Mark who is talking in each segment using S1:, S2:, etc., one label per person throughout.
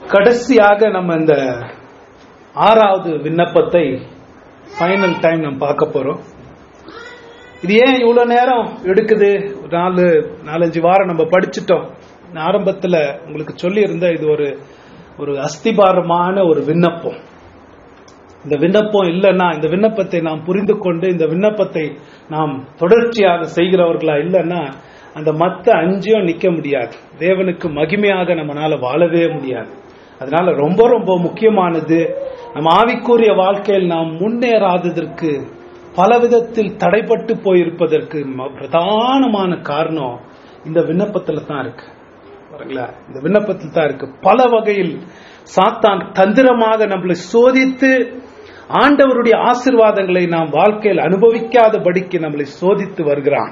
S1: கடைசியாக நம்ம இந்த ஆறாவது விண்ணப்பத்தை ஃபைனல் டைம் நம்ம பார்க்க போறோம் இது ஏன் இவ்வளவு நேரம் எடுக்குது ஒரு நாலு நாலஞ்சு வாரம் நம்ம படிச்சிட்டோம் நான் ஆரம்பத்துல உங்களுக்கு சொல்லியிருந்த இது ஒரு ஒரு அஸ்திபாரமான ஒரு விண்ணப்பம் இந்த விண்ணப்பம் இல்லைன்னா இந்த விண்ணப்பத்தை நாம் புரிந்து கொண்டு இந்த விண்ணப்பத்தை நாம் தொடர்ச்சியாக செய்கிறவர்களா இல்லைன்னா அந்த மத்த அஞ்சையும் நிக்க முடியாது தேவனுக்கு மகிமையாக நம்மளால வாழவே முடியாது அதனால ரொம்ப ரொம்ப முக்கியமானது நம்ம ஆவிக்குரிய வாழ்க்கையில் நாம் முன்னேறாததற்கு பல விதத்தில் தடைப்பட்டு போயிருப்பதற்கு ம- பிரதானமான காரணம் இந்த விண்ணப்பத்துல தான் இருக்கு பாருங்களா இந்த விண்ணப்பத்தில் தான் இருக்கு பல வகையில் சாத்தான் தந்திரமாக நம்மளை சோதித்து ஆண்டவருடைய ஆசிர்வாதங்களை நாம் வாழ்க்கையில் அனுபவிக்காதபடிக்கு நம்மளை சோதித்து வருகிறான்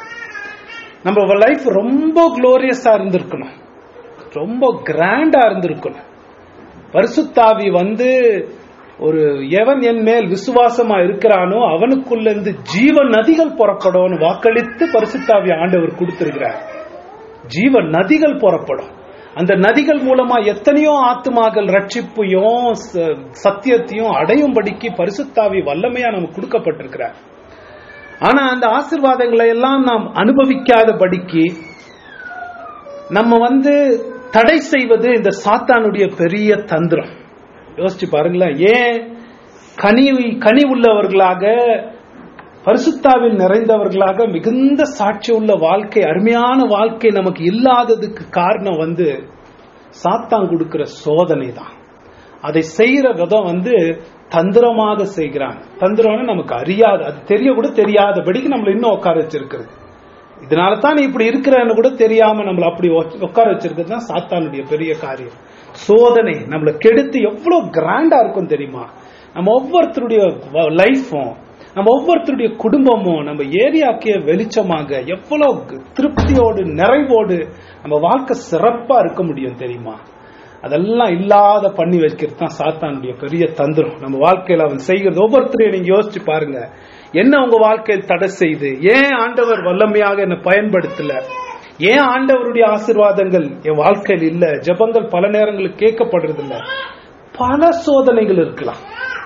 S1: நம்ம லைஃப் ரொம்ப குளோரியஸா இருந்திருக்கணும் ரொம்ப கிராண்டா இருந்திருக்கணும் பரிசுத்தாவி வந்து ஒரு எவன் என் மேல் விசுவாசமா இருக்கிறானோ அவனுக்குள்ள இருந்து ஜீவ நதிகள் புறப்படும் வாக்களித்து பரிசுத்தாவி ஆண்டவர் கொடுத்திருக்கிறார் ஜீவ நதிகள் புறப்படும் அந்த நதிகள் மூலமா எத்தனையோ ஆத்துமாக்கள் ரட்சிப்பையும் ச- சத்தியத்தையும் அடையும்படிக்கு பரிசுத்தாவி வல்லமையா நமக்கு கொடுக்கப்பட்டிருக்கிறார் ஆனா அந்த ஆசிர்வாதங்களை எல்லாம் நாம் அனுபவிக்காதபடிக்கு நம்ம வந்து தடை செய்வது இந்த சாத்தானுடைய பெரிய தந்திரம் யோசிச்சு பாருங்களேன் ஏன் கனி கனி உள்ளவர்களாக பரிசுத்தாவில் நிறைந்தவர்களாக மிகுந்த சாட்சி உள்ள வாழ்க்கை அருமையான வாழ்க்கை நமக்கு இல்லாததுக்கு காரணம் வந்து சாத்தான் கொடுக்கிற சோதனை தான் அதை செய்யற விதம் வந்து தந்திரமாக செய்கிறான் தந்திரம்னு நமக்கு அறியாது அது தெரிய கூட தெரியாதபடிக்கு நம்மள இன்னும் உட்கார வச்சிருக்கிறது இதனால தான் நீ இப்படி இருக்கிறன்னு கூட தெரியாம நம்மள அப்படி உக்- உட்கார வச்சிருக்கிறது தான் சாத்தானுடைய பெரிய காரியம் சோதனை நம்மளை கெடுத்து எவ்வளவு கிராண்டா இருக்கும் தெரியுமா நம்ம ஒவ்வொருத்தருடைய லைஃபும் நம்ம ஒவ்வொருத்தருடைய குடும்பமும் நம்ம ஏரியாக்கே வெளிச்சமாக எவ்வளவு திருப்தியோடு நிறைவோடு நம்ம வாழ்க்கை சிறப்பா இருக்க முடியும் தெரியுமா அதெல்லாம் இல்லாத பண்ணி வைக்கிறது தான் சாத்தானுடைய பெரிய தந்திரம் நம்ம வாழ்க்கையில அவன் செய்கிறது ஒவ்வொருத்தரையும் நீங்க யோசிச்சு பாருங்க என்ன உங்க வாழ்க்கையில் தடை செய்து ஏன் ஆண்டவர் வல்லமையாக என்னை பயன்படுத்தல ஏன் ஆண்டவருடைய ஆசீர்வாதங்கள் என் வாழ்க்கையில் இல்ல ஜெபங்கள் பல நேரங்களில் கேட்கப்படுறது இல்ல பல சோதனைகள் இருக்கலாம்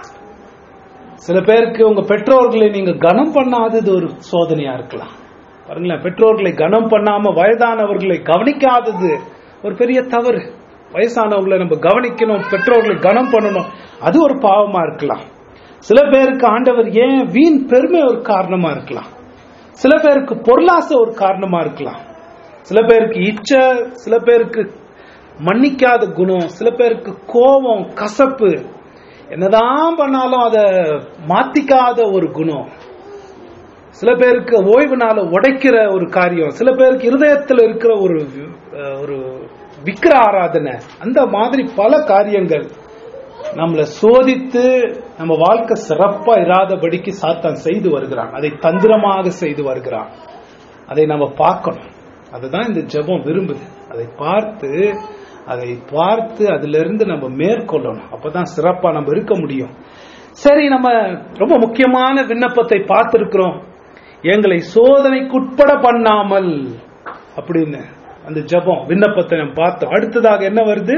S1: சில பேருக்கு உங்க பெற்றோர்களை நீங்க கனம் பண்ணாதது ஒரு சோதனையா இருக்கலாம் பாருங்களேன் பெற்றோர்களை கனம் பண்ணாம வயதானவர்களை கவனிக்காதது ஒரு பெரிய தவறு வயசானவங்களை நம்ம கவனிக்கணும் பெற்றோர்களை கனம் பண்ணணும் அது ஒரு பாவமா இருக்கலாம் சில பேருக்கு ஆண்டவர் ஏன் வீண் பெருமை ஒரு காரணமா இருக்கலாம் சில பேருக்கு பொருளாசை ஒரு காரணமா இருக்கலாம் சில பேருக்கு இச்சை சில பேருக்கு மன்னிக்காத குணம் சில பேருக்கு கோபம் கசப்பு என்னதான் பண்ணாலும் அதை மாத்திக்காத ஒரு குணம் சில பேருக்கு ஓய்வுனால உடைக்கிற ஒரு காரியம் சில பேருக்கு இருதயத்தில் இருக்கிற ஒரு அஹ், ஒரு விக்கிர ஆராதனை அந்த மாதிரி பல காரியங்கள் நம்மளை சோதித்து நம்ம வாழ்க்கை சிறப்பா இராதபடிக்கு சாத்தான் செய்து வருகிறான் அதை தந்திரமாக செய்து வருகிறான் அதை நம்ம பார்க்கணும் அதுதான் இந்த ஜெபம் விரும்புது அதை பார்த்து அதை பார்த்து அதுல இருந்து நம்ம மேற்கொள்ளணும் அப்பதான் சிறப்பா நம்ம இருக்க முடியும் சரி நம்ம ரொம்ப முக்கியமான விண்ணப்பத்தை பார்த்திருக்கிறோம் எங்களை சோதனைக்குட்பட பண்ணாமல் அப்படின்னு அந்த ஜெபம் விண்ணப்பத்தை நம்ம பார்த்தோம் அடுத்ததாக என்ன வருது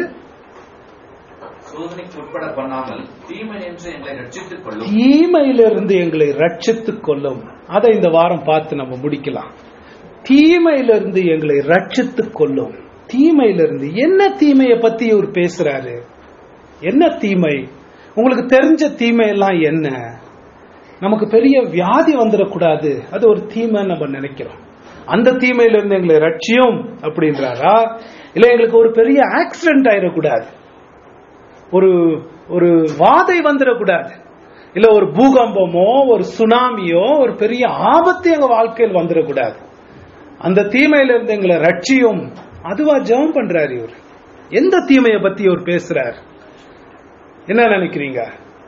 S2: சோதனைக்கு உட்பட பண்ணாமல் தீமை என்று எங்களை ரட்சித்துக் கொள்ளும்
S1: தீமையிலிருந்து எங்களை ரட்சித்துக் கொள்ளும் அதை இந்த வாரம் பார்த்து நம்ம முடிக்கலாம் தீமையிலிருந்து எங்களை ரட்சித்துக் கொள்ளும் தீமையிலிருந்து என்ன தீமையை பத்தி இவர் பேசுறாரு என்ன தீமை உங்களுக்கு தெரிஞ்ச தீமை எல்லாம் என்ன நமக்கு பெரிய வியாதி வந்துடக்கூடாது அது ஒரு தீமை நம்ம நினைக்கிறோம் அந்த தீமையிலிருந்து எங்களை ரட்சியும் அப்படின்றாரா இல்ல எங்களுக்கு ஒரு பெரிய ஆக்சிடென்ட் ஆயிடக்கூடாது ஒரு ஒரு வாதை வந்துடக்கூடாது இல்ல ஒரு பூகம்பமோ ஒரு சுனாமியோ ஒரு பெரிய ஆபத்து எங்க வாழ்க்கையில் வந்துடக்கூடாது அந்த தீமையில இருந்து எங்களை ரட்சியும் அதுவா ஜெபம் பண்றாரு இவர் எந்த தீமையை பத்தி இவர் பேசுறார் என்ன நினைக்கிறீங்க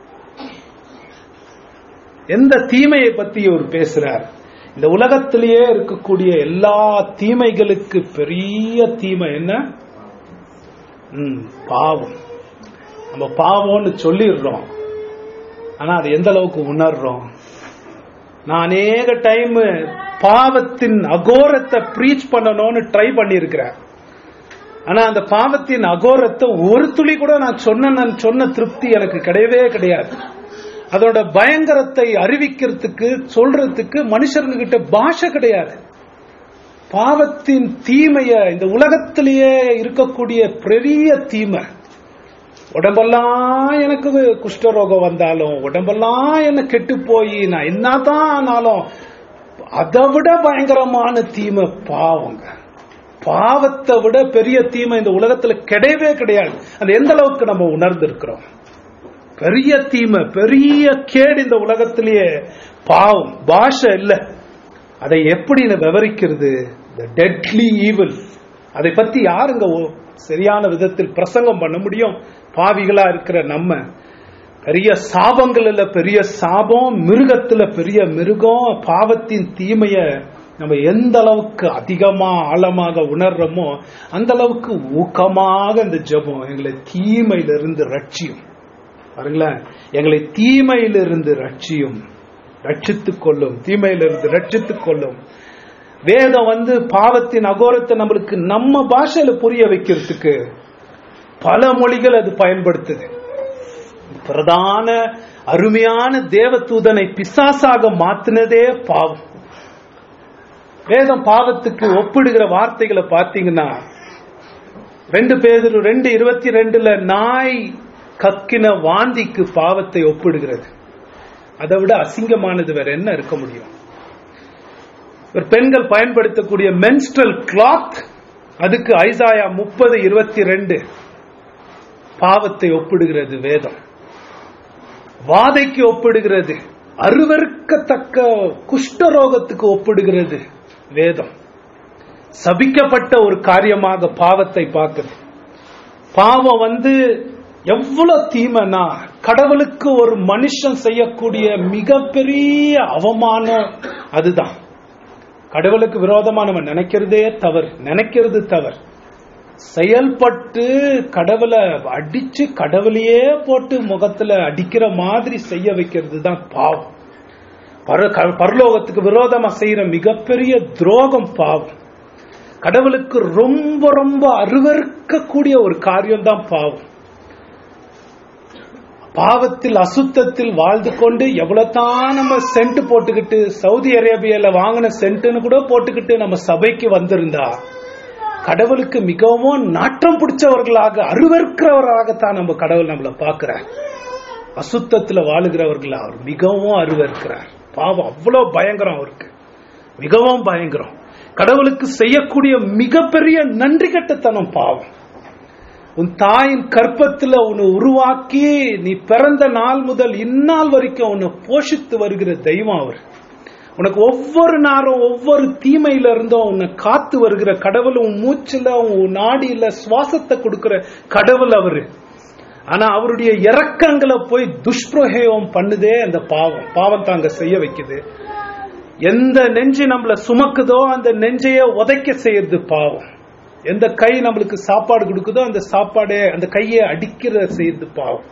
S1: எந்த தீமையை பத்தி இவர் பேசுறார் இந்த உலகத்திலேயே இருக்கக்கூடிய எல்லா தீமைகளுக்கு பெரிய தீமை என்ன ம், பாவம் நம்ம பாவம்னு சொல்லிடுறோம் ஆனா அது எந்த அளவுக்கு உணர்றோம் நான் அநேக டைம் பாவத்தின் அகோரத்தை ப்ரீச் பண்ணணும்னு ட்ரை பண்ணியிருக்கிறேன் ஆனா அந்த பாவத்தின் அகோரத்தை ஒரு துளி கூட நான் சொன்ன சொன்ன திருப்தி எனக்கு கிடையவே கிடையாது அதோட பயங்கரத்தை அறிவிக்கிறதுக்கு சொல்றதுக்கு மனுஷர்கிட்ட பாஷை கிடையாது பாவத்தின் தீமைய இந்த உலகத்திலேயே இருக்கக்கூடிய பெரிய தீமை உடம்பெல்லாம் எனக்கு குஷ்டரோகம் வந்தாலும் உடம்பெல்லாம் என்ன கெட்டு போய் நான் என்னதான் ஆனாலும் அதை விட பயங்கரமான தீமை பாவங்க பாவத்தை விட பெரிய தீமை இந்த உலகத்துல கிடையவே கிடையாது அந்த எந்த அளவுக்கு நம்ம உணர்ந்து இருக்கிறோம் பெரிய தீமை பெரிய கேடு இந்த உலகத்திலேயே பாவம் பாஷை இல்ல அதை எப்படி விவரிக்கிறது டெட்லி ஈவில் அதை பத்தி யாருங்க ஓ- சரியான விதத்தில் பிரசங்கம் பண்ண முடியும் பாவிகளா இருக்கிற நம்ம பெரிய சாபங்கள் இல்ல பெரிய சாபம் மிருகத்துல பெரிய மிருகம் பாவத்தின் தீமைய நம்ம எந்த அளவுக்கு அதிகமா ஆழமாக உணர்றோமோ அந்த அளவுக்கு ஊக்கமாக இந்த ஜெபம் எங்களை தீமையிலிருந்து ரட்சியும் பாருங்களேன் எங்களை தீமையிலிருந்து ரட்சியும் ரட்சித்துக் கொள்ளும் தீமையிலிருந்து ரட்சித்துக் கொள்ளும் வேதம் வந்து பாவத்தின் அகோரத்தை நம்மளுக்கு நம்ம பாஷையில புரிய வைக்கிறதுக்கு பல மொழிகள் அது பயன்படுத்துது பிரதான அருமையான தேவதூதனை பிசாசாக மாத்தினதே பாவம் வேதம் பாவத்துக்கு ஒப்பிடுகிற வார்த்தைகளை பார்த்தீங்கன்னா ரெண்டு பேர் ரெண்டு இருபத்தி ரெண்டுல நாய் கக்கின வாந்திக்கு பாவத்தை ஒப்பிடுகிறது அதை விட அசிங்கமானது வேற என்ன இருக்க முடியும் ஒரு பெண்கள் பயன்படுத்தக்கூடிய மென்ஸ்ட்ரல் கிளாத் அதுக்கு ஐசாயா முப்பது இருபத்தி ரெண்டு பாவத்தை ஒப்பிடுகிறது வேதம் வாதைக்கு ஒப்பிடுகிறது அருவருக்கத்தக்க குஷ்டரோகத்துக்கு ஒப்பிடுகிறது வேதம் சபிக்கப்பட்ட ஒரு காரியமாக பாவத்தை பார்க்குது பாவம் வந்து எவ்வளவு தீமைனா கடவுளுக்கு ஒரு மனுஷன் செய்யக்கூடிய மிகப்பெரிய அவமானம் அதுதான் கடவுளுக்கு விரோதமா நம்ம நினைக்கிறதே தவறு நினைக்கிறது தவறு செயல்பட்டு கடவுளை அடிச்சு கடவுளையே போட்டு முகத்துல அடிக்கிற மாதிரி செய்ய வைக்கிறது தான் பாவம் பர- க- பரலோகத்துக்கு விரோதமா செய்யற மிகப்பெரிய துரோகம் பாவம் கடவுளுக்கு ரொம்ப ரொம்ப அருவருக்கக்கூடிய ஒரு காரியம் தான் பாவம் பாவத்தில் அசுத்தத்தில் வாழ்ந்து கொண்டு எவ்வளவுதான் நம்ம சென்ட் போட்டுக்கிட்டு சவுதி அரேபியால வாங்கின சென்ட்னு கூட போட்டுக்கிட்டு நம்ம சபைக்கு வந்திருந்தா கடவுளுக்கு மிகவும் நாற்றம் பிடிச்சவர்களாக அருவருக்கிறவராகத்தான் நம்ம கடவுள் நம்மளை பார்க்கிறார் அசுத்தத்துல வாழுகிறவர்கள் அவர் மிகவும் அருவருக்கிறார் பாவம் அவ்வளவு பயங்கரம் அவருக்கு மிகவும் பயங்கரம் கடவுளுக்கு செய்யக்கூடிய மிகப்பெரிய நன்றி கட்டத்தனம் பாவம் உன் தாயின் கற்பத்துல உன்னை உருவாக்கி நீ பிறந்த நாள் முதல் இந்நாள் வரைக்கும் உன்னை போஷித்து வருகிற தெய்வம் அவர் உனக்கு ஒவ்வொரு நாளும் ஒவ்வொரு தீமையில இருந்தும் உன்னை காத்து வருகிற கடவுள் உன் மூச்சுல உன் நாடியில சுவாசத்தை கொடுக்கிற கடவுள் அவரு ஆனா அவருடைய இறக்கங்களை போய் துஷ்பிரயோகம் பண்ணுதே அந்த பாவம் பாவம் தாங்க செய்ய வைக்குது எந்த நெஞ்சு நம்மள சுமக்குதோ அந்த நெஞ்சைய உதைக்க செய்யறது பாவம் எந்த கை நம்மளுக்கு சாப்பாடு கொடுக்குதோ அந்த சாப்பாடே அந்த கையை அடிக்கிற செய்யறது பாவம்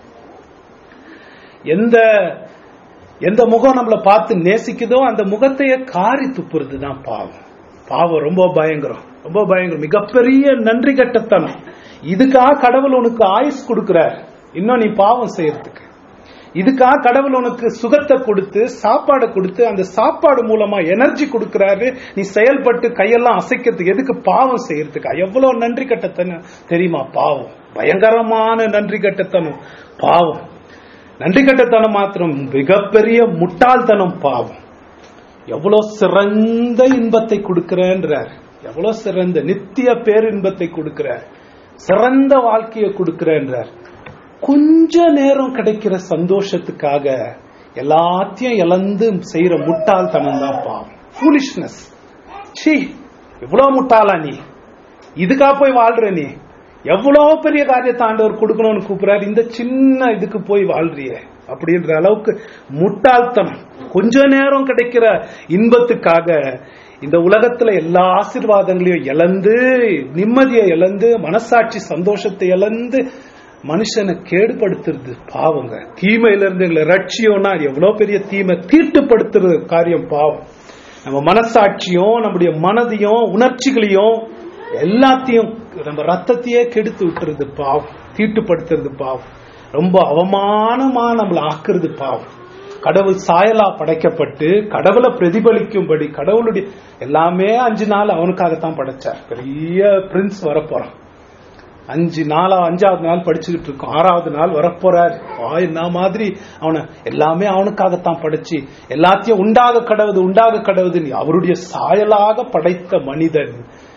S1: எந்த எந்த முகம் நம்மளை பார்த்து நேசிக்குதோ அந்த முகத்தையே காரி துப்புறது தான் பாவம் பாவம் ரொம்ப பயங்கரம் ரொம்ப பயங்கரம் மிகப்பெரிய நன்றி கட்டத்தனம் இதுக்காக கடவுள் உனக்கு ஆயுஸ் கொடுக்கிறார் இன்னும் நீ பாவம் செய்யறதுக்கு இதுக்காக கடவுள் உனக்கு சுகத்தை கொடுத்து சாப்பாடை கொடுத்து அந்த சாப்பாடு மூலமா எனர்ஜி கொடுக்கறாரு நீ செயல்பட்டு கையெல்லாம் அசைக்கிறதுக்கு எதுக்கு பாவம் செய்யறதுக்கா எவ்வளவு நன்றி கட்டத்தனம் தெரியுமா பாவம் பயங்கரமான நன்றி கட்டத்தனம் பாவம் நன்றி கட்டத்தனம் மாத்திரம் மிகப்பெரிய முட்டாள்தனம் பாவம் எவ்வளவு சிறந்த இன்பத்தை கொடுக்கிறேன்றார் எவ்வளவு சிறந்த நித்திய பேரின்பத்தை கொடுக்கிறார் சிறந்த வாழ்க்கையை கொடுக்கிறேன்றார் கொஞ்ச நேரம் கிடைக்கிற சந்தோஷத்துக்காக எல்லாத்தையும் இழந்து செய்யற முட்டாள்தனம் தான் பாவம் ஃபூலிஷ்னஸ் சீ இவ்வளவு முட்டாளா நீ இதுக்கா போய் வாழ்ற நீ எவ்வளவு பெரிய காரியத்தை ஆண்டவர் கொடுக்கணும்னு கூப்பிடுறாரு இந்த சின்ன இதுக்கு போய் வாழ்றியே அப்படின்ற அளவுக்கு முட்டாள்தனம் கொஞ்ச நேரம் கிடைக்கிற இன்பத்துக்காக இந்த உலகத்துல எல்லா ஆசீர்வாதங்களையும் இழந்து நிம்மதியை இழந்து மனசாட்சி சந்தோஷத்தை இழந்து மனுஷனை கேடுபடுத்துறது பாவங்க தீமையில இருந்து எங்களை ரட்சியம்னா அது எவ்வளவு பெரிய தீமை தீட்டுப்படுத்துறது காரியம் பாவம் நம்ம மனசாட்சியும் நம்முடைய மனதையும் உணர்ச்சிகளையும் எல்லாத்தையும் நம்ம ரத்தத்தையே கெடுத்து விட்டுறது பாவம் தீட்டுப்படுத்துறது பாவம் ரொம்ப அவமானமா நம்மளை ஆக்குறது பாவம் கடவுள் சாயலா படைக்கப்பட்டு கடவுளை பிரதிபலிக்கும்படி கடவுளுடைய எல்லாமே அஞ்சு நாள் அவனுக்காகத்தான் படைச்சார் பெரிய பிரின்ஸ் வரப்போறான் அஞ்சு நாளா அஞ்சாவது நாள் படிச்சுக்கிட்டு இருக்கோம் ஆறாவது நாள் வரப்போறார் என்ன மாதிரி அவனை எல்லாமே அவனுக்காகத்தான் படைச்சு எல்லாத்தையும் உண்டாக கடவுது உண்டாக கடவுது அவருடைய சாயலாக படைத்த மனிதன்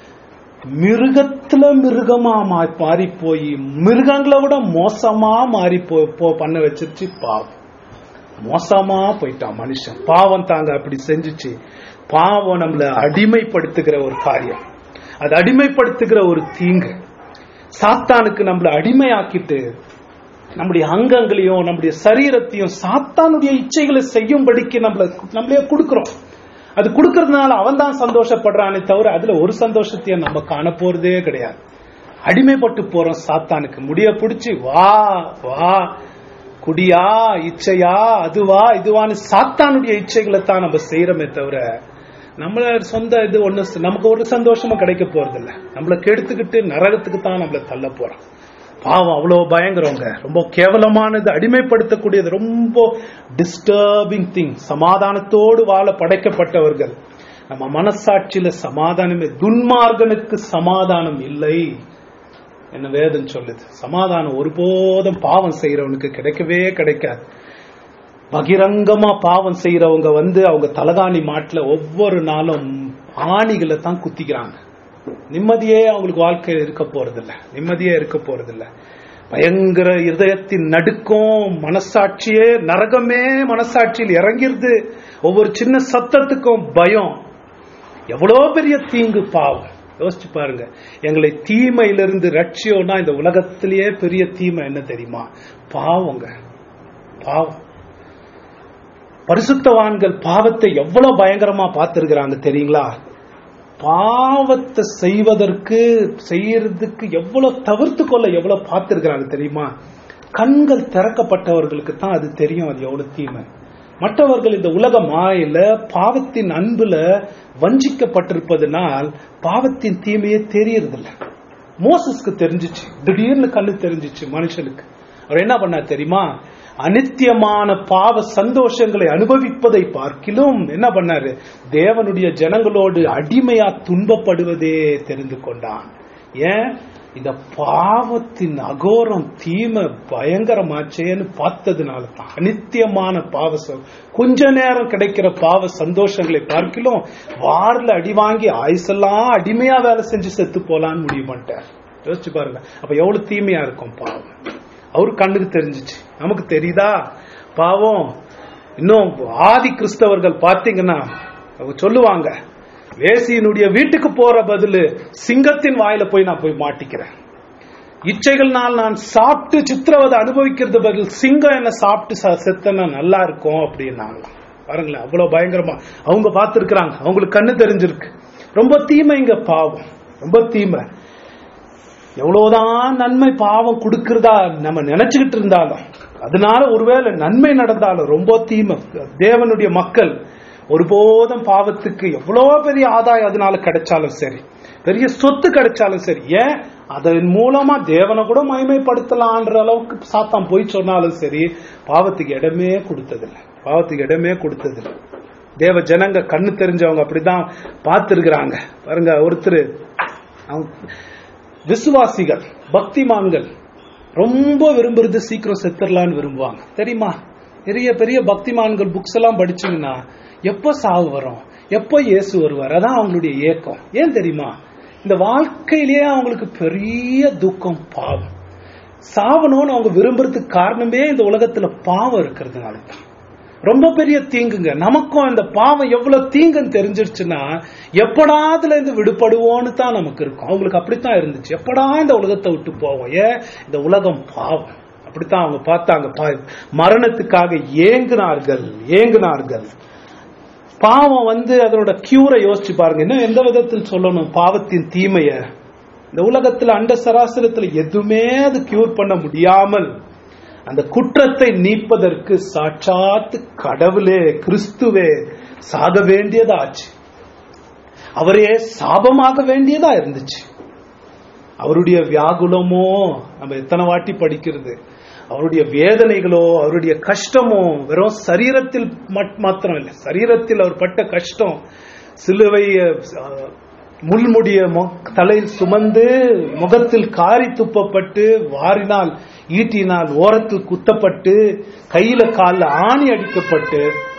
S1: மிருகத்துல மிருகமா மா- மாறி போய் மிருகங்களை விட மோசமா மாறி போ போ- பண்ண வச்சிருச்சு பாவம் மோசமா போயிட்டான் மனுஷன் பாவம் தாங்க அப்படி செஞ்சுச்சு பாவம் நம்மள அடிமைப்படுத்துகிற ஒரு காரியம் அது அடிமைப்படுத்துகிற ஒரு தீங்கு சாத்தானுக்கு நம்மள அடிமையாக்கிட்டு நம்முடைய அங்கங்களையும் நம்முடைய சரீரத்தையும் சாத்தானுடைய இச்சைகளை செய்யும்படிக்கு நம்மள நம்மளே கொடுக்கிறோம் அது கொடுக்கறதுனால அவன் தான் சந்தோஷப்படுறானே தவிர அதுல ஒரு சந்தோஷத்தையும் நம்ம காண போறதே கிடையாது அடிமைப்பட்டு போறோம் சாத்தானுக்கு முடிய பிடிச்சி வா வா குடியா இச்சையா அதுவா இதுவான்னு சாத்தானுடைய இச்சைகளை தான் நம்ம செய்யறோமே தவிர நம்மள சொந்த இது ஒண்ணு நமக்கு ஒரு சந்தோஷமும் கிடைக்க போறது இல்ல நம்மள கெடுத்துக்கிட்டு நரகத்துக்கு தான் நம்மள தள்ள போறோம் பாவம் அவ்வளவு பயங்கரங்க ரொம்ப கேவலமானது அடிமைப்படுத்தக்கூடியது ரொம்ப டிஸ்டர்பிங் திங் சமாதானத்தோடு வாழ படைக்கப்பட்டவர்கள் நம்ம மனசாட்சியில சமாதானமே துன்மார்கனுக்கு சமாதானம் இல்லை என்ன வேதம் சொல்லுது சமாதானம் ஒருபோதும் பாவம் செய்யறவனுக்கு கிடைக்கவே கிடைக்காது பகிரங்கமா பாவம் செய்யறவங்க வந்து அவங்க தலகாணி மாட்டுல ஒவ்வொரு நாளும் ஆணிகளை தான் குத்திக்கிறாங்க நிம்மதியே அவங்களுக்கு வாழ்க்கை இருக்க போறதில்ல நிம்மதியே இருக்க போறதில்ல பயங்கர இருதயத்தின் நடுக்கம் மனசாட்சியே நரகமே மனசாட்சியில் இறங்கிருது ஒவ்வொரு சின்ன சத்தத்துக்கும் பயம் எவ்வளோ பெரிய தீங்கு பாவம் யோசிச்சு பாருங்க எங்களை தீமையிலிருந்து ரட்சியோன்னா இந்த உலகத்திலேயே பெரிய தீமை என்ன தெரியுமா பாவங்க பாவம் பரிசுத்தவான்கள் பாவத்தை எவ்வளவு பயங்கரமா பார்த்திருக்கிறாங்க தெரியுங்களா பாவத்தை செய்வதற்கு செய்யறதுக்கு எவ்வளவு தவிர்த்து கொள்ள எவ்வளவு பார்த்திருக்கிறாங்க தெரியுமா கண்கள் திறக்கப்பட்டவர்களுக்கு தான் அது தெரியும் அது எவ்வளவு தீமை மற்றவர்கள் இந்த உலக மாயில பாவத்தின் அன்புல வஞ்சிக்கப்பட்டிருப்பதனால் பாவத்தின் தீமையே தெரியறதில்ல மோசஸ்க்கு தெரிஞ்சிச்சு திடீர்னு கண்ணு தெரிஞ்சிச்சு மனுஷனுக்கு அவர் என்ன பண்ணார் தெரியுமா அனித்தியமான பாவ சந்தோஷங்களை அனுபவிப்பதை பார்க்கிலும் என்ன பண்ணாரு தேவனுடைய ஜனங்களோடு அடிமையா துன்பப்படுவதே தெரிந்து கொண்டான் ஏன் இந்த பாவத்தின் அகோரம் தீமை பயங்கரமாச்சேன்னு பார்த்ததுனால தான் அனித்தியமான பாவ ச- கொஞ்ச நேரம் கிடைக்கிற பாவ சந்தோஷங்களை பார்க்கிலும் வாரில் அடி வாங்கி ஆயுசெல்லாம் அடிமையா வேலை செஞ்சு செத்து போலான்னு முடிவு பண்ணிட்டார் யோசிச்சு பாருங்க அப்ப எவ்வளவு தீமையா இருக்கும் பாவம் அவரு கண்ணுக்கு தெரிஞ்சிச்சு நமக்கு தெரியுதா பாவம் இன்னும் ஆதி கிறிஸ்தவர்கள் பார்த்தீங்கன்னா அவங்க சொல்லுவாங்க வேசியினுடைய வீட்டுக்கு போற பதிலு சிங்கத்தின் வாயில போய் நான் போய் மாட்டிக்கிறேன் இச்சைகள்னால் நான் சாப்பிட்டு சித்திரவதை அனுபவிக்கிறது பதில் சிங்கம் என்ன சாப்பிட்டு ச- செத்தனா நல்லா இருக்கும் அப்படின்னாங்களாம் பாருங்களேன் அவ்வளவு பயங்கரமா அவங்க பார்த்திருக்கிறாங்க அவங்களுக்கு கண்ணு தெரிஞ்சிருக்கு ரொம்ப தீமைங்க பாவம் ரொம்ப தீமை எவ்வளவுதான் நன்மை பாவம் கொடுக்கிறதா நம்ம நினைச்சுக்கிட்டு இருந்தாலும் அதனால ஒருவேளை நன்மை நடந்தாலும் ரொம்ப தீமை தேவனுடைய மக்கள் ஒருபோதும் பாவத்துக்கு எவ்வளோ பெரிய ஆதாயம் அதனால கிடைச்சாலும் சரி பெரிய சொத்து கிடைச்சாலும் சரி ஏன் அதன் மூலமா தேவனை கூட மகிமைப்படுத்தலான்ற அளவுக்கு சாத்தான் போய் சொன்னாலும் சரி பாவத்துக்கு இடமே கொடுத்ததில்லை பாவத்துக்கு இடமே கொடுத்ததில்லை தேவ ஜனங்க கண்ணு தெரிஞ்சவங்க அப்படிதான் பார்த்திருக்கிறாங்க பாருங்க ஒருத்தர் அவங்க விசுவாசிகள் பக்திமான்கள் ரொம்ப விரும்புறது சீக்கிரம் செத்துடலான்னு விரும்புவாங்க தெரியுமா பெரிய பெரிய பக்திமான்கள் புக்ஸ் எல்லாம் படிச்சீங்கன்னா எப்போ சாவு வரும் எப்போ இயேசு வருவார் அதான் அவங்களுடைய ஏக்கம் ஏன் தெரியுமா இந்த வாழ்க்கையிலேயே அவங்களுக்கு பெரிய துக்கம் பாவம் சாவணும்னு அவங்க விரும்புறதுக்கு காரணமே இந்த உலகத்துல பாவம் இருக்கிறதுனால தான் ரொம்ப பெரிய தீங்குங்க நமக்கும் இந்த பாவம் எவ்வளவு தீங்குன்னு தெரிஞ்சிருச்சுன்னா எப்படா அதுல இருந்து விடுபடுவோன்னு தான் நமக்கு இருக்கும் அவங்களுக்கு அப்படித்தான் இருந்துச்சு எப்படா இந்த உலகத்தை விட்டு போவோம் ஏன் இந்த உலகம் பாவம் அப்படித்தான் அவங்க பார்த்தாங்க பா- மரணத்துக்காக ஏங்குனார்கள் ஏங்குனார்கள் பாவம் வந்து அதனோட கியூரை யோசிச்சு பாருங்க இன்னும் எந்த விதத்தில் சொல்லணும் பாவத்தின் தீமைய இந்த உலகத்துல அண்ட சராசரத்துல எதுவுமே அது கியூர் பண்ண முடியாமல் அந்த குற்றத்தை நீப்பதற்கு சாட்சாத்து கடவுளே கிறிஸ்துவே சாக வேண்டியதாச்சு அவரே சாபமாக வேண்டியதா இருந்துச்சு அவருடைய வியாகுலமோ நம்ம எத்தனை வாட்டி படிக்கிறது அவருடைய வேதனைகளோ அவருடைய கஷ்டமோ வெறும் சரீரத்தில் மட்- மாத்திரம் இல்லை சரீரத்தில் அவர் பட்ட கஷ்டம் சிலுவை அஹ், முள்முடிய மொ- தலையில் சுமந்து முகத்தில் காரி துப்பப்பட்டு வாரினால் ஈட்டினால் ஓரத்தில் குத்தப்பட்டு கையில கால்ல ஆணி அடிக்கப்பட்டு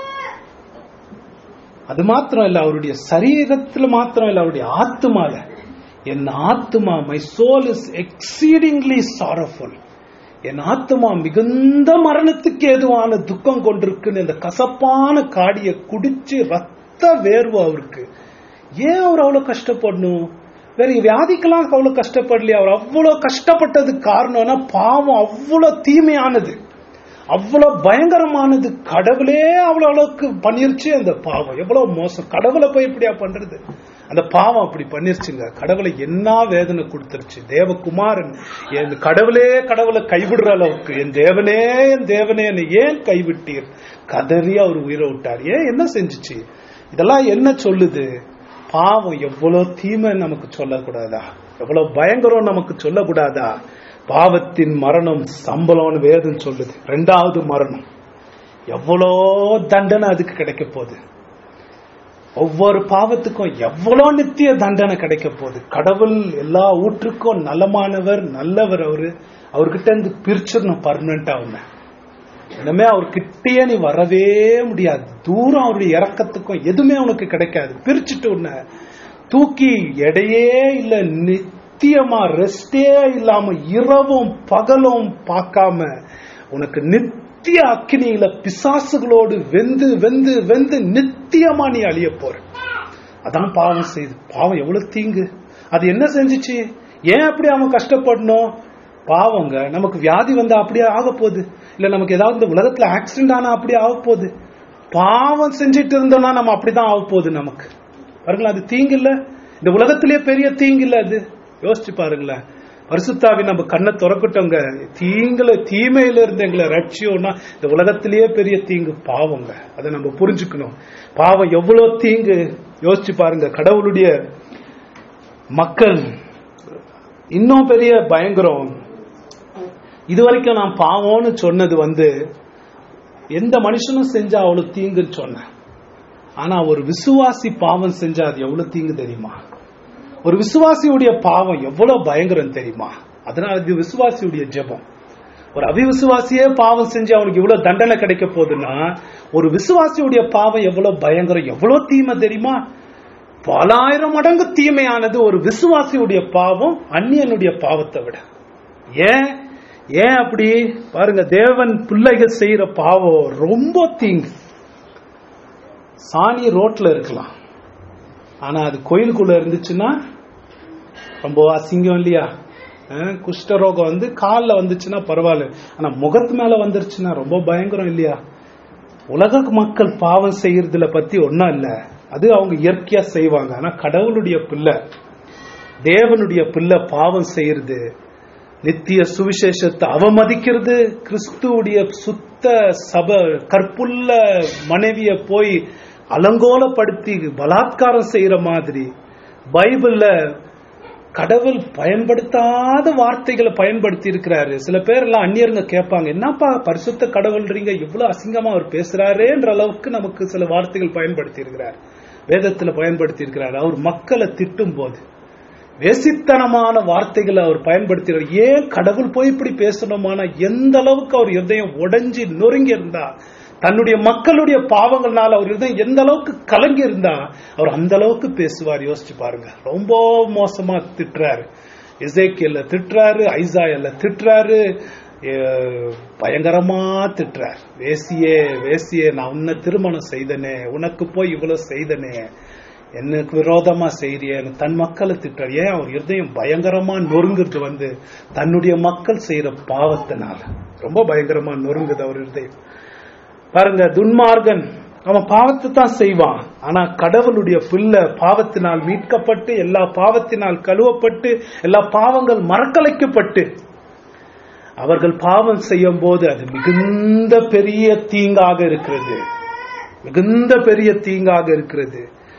S1: அது மாத்திரம் இல்ல அவருடைய சரீரத்துல மாத்திரம் இல்ல அவருடைய ஆத்மால என் ஆத்மா my soul is exceedingly sorrowful என் ஆத்மா மிகுந்த மரணத்துக்கு ஏதுவான துக்கம் கொண்டிருக்குன்னு இந்த கசப்பான காடிய குடிச்சு ரத்த வேர்வு அவருக்கு ஏன் அவர் அவ்வளவு கஷ்டப்படணும் வேற வியாதிக்கெல்லாம் அவ்வளவு கஷ்டப்படலையா அவர் அவ்வளவு கஷ்டப்பட்டதுக்கு காரணம்னா பாவம் அவ்வளவு தீமையானது அவ்வளவு பயங்கரமானது கடவுளே அவ்வளவு அளவுக்கு பண்ணிருச்சு அந்த பாவம் எவ்வளவு மோசம் கடவுளை போய் இப்படியா பண்றது அந்த பாவம் அப்படி பண்ணிருச்சுங்க கடவுளை என்ன வேதனை கொடுத்துருச்சு தேவகுமாரன் என் கடவுளே கடவுளை கைவிடுற அளவுக்கு என் தேவனே என் தேவனே என்னை ஏன் கைவிட்டீர் கதறி அவர் உயிரை விட்டார் ஏன் என்ன செஞ்சுச்சு இதெல்லாம் என்ன சொல்லுது பாவம் எவ்வளவு தீமை நமக்கு சொல்லக்கூடாதா எவ்வளவு பயங்கரம் நமக்கு சொல்லக்கூடாதா பாவத்தின் மரணம் சம்பளம்னு வேதம் சொல்லுது ரெண்டாவது மரணம் எவ்வளோ தண்டனை அதுக்கு கிடைக்க போகுது ஒவ்வொரு பாவத்துக்கும் எவ்வளோ நித்திய தண்டனை கிடைக்க போகுது கடவுள் எல்லா ஊற்றுக்கும் நலமானவர் நல்லவர் அவரு அவர்கிட்ட இருந்து பிரிச்சிடணும் பர்மனண்டா உன்னை இனிமே அவர் கிட்டேயே நீ வரவே முடியாது தூரம் அவருடைய இறக்கத்துக்கும் எதுவுமே உனக்கு கிடைக்காது பிரிச்சுட்டு உன்னை தூக்கி எடையே இல்ல நித்தியமா ரெஸ்டே இல்லாம இரவும் பகலும் பார்க்காம உனக்கு நித்திய அக்கினியில பிசாசுகளோடு வெந்து வெந்து வெந்து நித்தியமா நீ அழிய போற அதான் பாவம் செய்து பாவம் எவ்வளவு தீங்கு அது என்ன செஞ்சுச்சு ஏன் அப்படி அவன் கஷ்டப்படணும் பாவங்க நமக்கு வியாதி வந்தா அப்படியே ஆக போகுது இல்ல நமக்கு ஏதாவது இந்த உலகத்துல ஆக்சிடென்ட் ஆனா அப்படியே ஆக போகுது பாவம் செஞ்சுட்டு இருந்தோம்னா நம்ம அப்படிதான் ஆக போகுது நமக்கு பாருங்களேன் அது தீங்கு இல்ல இந்த உலகத்திலேயே பெரிய தீங்கு இல்ல அது யோசிச்சு பாருங்களேன் பரிசுத்தாவி நம்ம கண்ணை திறக்கட்டோங்க தீங்குல தீமையில இருந்து எங்களை ரட்சியோம்னா இந்த உலகத்திலேயே பெரிய தீங்கு பாவங்க அதை நம்ம புரிஞ்சுக்கணும் பாவம் எவ்வளவு தீங்கு யோசிச்சு பாருங்க கடவுளுடைய மக்கள் இன்னும் பெரிய பயங்கரம் இது வரைக்கும் நான் பாவம்னு சொன்னது வந்து எந்த மனுஷனும் செஞ்சா அவ்வளவு தீங்குன்னு சொன்னேன் ஆனா ஒரு விசுவாசி பாவம் செஞ்சா அது எவ்வளவு தீங்கு தெரியுமா ஒரு விசுவாசியுடைய பாவம் எவ்வளவு பயங்கரம் தெரியுமா அதனால இது விசுவாசியுடைய ஜெபம் ஒரு அவிவிசுவாசியே பாவம் செஞ்சு அவனுக்கு இவ்வளவு தண்டனை கிடைக்க போகுதுன்னா ஒரு விசுவாசியுடைய பாவம் எவ்வளவு பயங்கரம் எவ்வளவு தீமை தெரியுமா பலாயிரம் மடங்கு தீமையானது ஒரு விசுவாசியுடைய பாவம் அந்நியனுடைய பாவத்தை விட ஏன் ஏன் அப்படி பாருங்க தேவன் பிள்ளைகள் செய்யற பாவம் ரொம்ப தீங்கு சாணி ரோட்ல இருக்கலாம் ஆனா அது கோயிலுக்குள்ள இருந்துச்சுன்னா ரொம்ப அசிங்கம் இல்லையா அஹ் குஷ்டரோகம் வந்து காலில் வந்துச்சுன்னா பரவாயில்ல ஆனா முகத்து மேல வந்துருச்சுன்னா ரொம்ப பயங்கரம் இல்லையா உலக மக்கள் பாவம் செய்யறதுல பத்தி ஒன்னும் இல்ல அது அவங்க இயற்கையா செய்வாங்க ஆனா கடவுளுடைய பிள்ளை தேவனுடைய பிள்ளை பாவம் செய்யறது நித்திய சுவிசேஷத்தை அவமதிக்கிறது கிறிஸ்துவுடைய சுத்த சப கற்புள்ள மனைவிய போய் அலங்கோலப்படுத்தி பலாத்காரம் செய்யற மாதிரி பைபிள்ல கடவுள் பயன்படுத்தாத வார்த்தைகளை பயன்படுத்தி இருக்கிறாரு சில பேர் எல்லாம் அந்நியருங்க கேட்பாங்க என்னப்பா பரிசுத்த கடவுள்றீங்க இவ்வளவு அசிங்கமா அவர் பேசுறாரேன்ற அளவுக்கு நமக்கு சில வார்த்தைகள் பயன்படுத்தி இருக்கிறார் வேதத்துல பயன்படுத்தி இருக்கிறார் அவர் மக்களை திட்டும் போது வேசித்தனமான வார்த்தைகளை அவர் பயன்படுத்தினார் ஏன் கடவுள் போய் இப்படி பேசணுமானா எந்த அளவுக்கு அவர் இதயம் உடைஞ்சி நொறுங்கி இருந்தா தன்னுடைய மக்களுடைய பாவங்கள்னால அவர் இதயம் எந்த அளவுக்கு கலங்கி இருந்தா அவர் அந்த அளவுக்கு பேசுவார் யோசிச்சு பாருங்க ரொம்ப மோசமா திட்டுறாரு இசைக்கியல்ல திட்டுறாரு ஐசாயல்ல திட்டுறாரு அஹ், பயங்கரமா திட்டுறார் வேசியே வேசியே நான் உன்னை திருமணம் செய்தனே உனக்கு போய் இவ்வளவு செய்தனே எனக்கு விரோதமா செய்றியேன்னு தன் மக்களை திட்டார் ஏன் அவர் இருதயம் பயங்கரமா நொறுங்குறது வந்து தன்னுடைய மக்கள் செய்யற பாவத்தினால ரொம்ப பயங்கரமா நொறுங்குது அவர் இருதயம் பாருங்க துன்மார்கன் அவன் பாவத்தை தான் செய்வான் ஆனா கடவுளுடைய பிள்ளை பாவத்தினால் மீட்கப்பட்டு எல்லா பாவத்தினால் கழுவப்பட்டு எல்லா பாவங்கள் மறக்கலைக்கப்பட்டு அவர்கள் பாவம் செய்யும் போது அது மிகுந்த பெரிய தீங்காக இருக்கிறது மிகுந்த பெரிய தீங்காக இருக்கிறது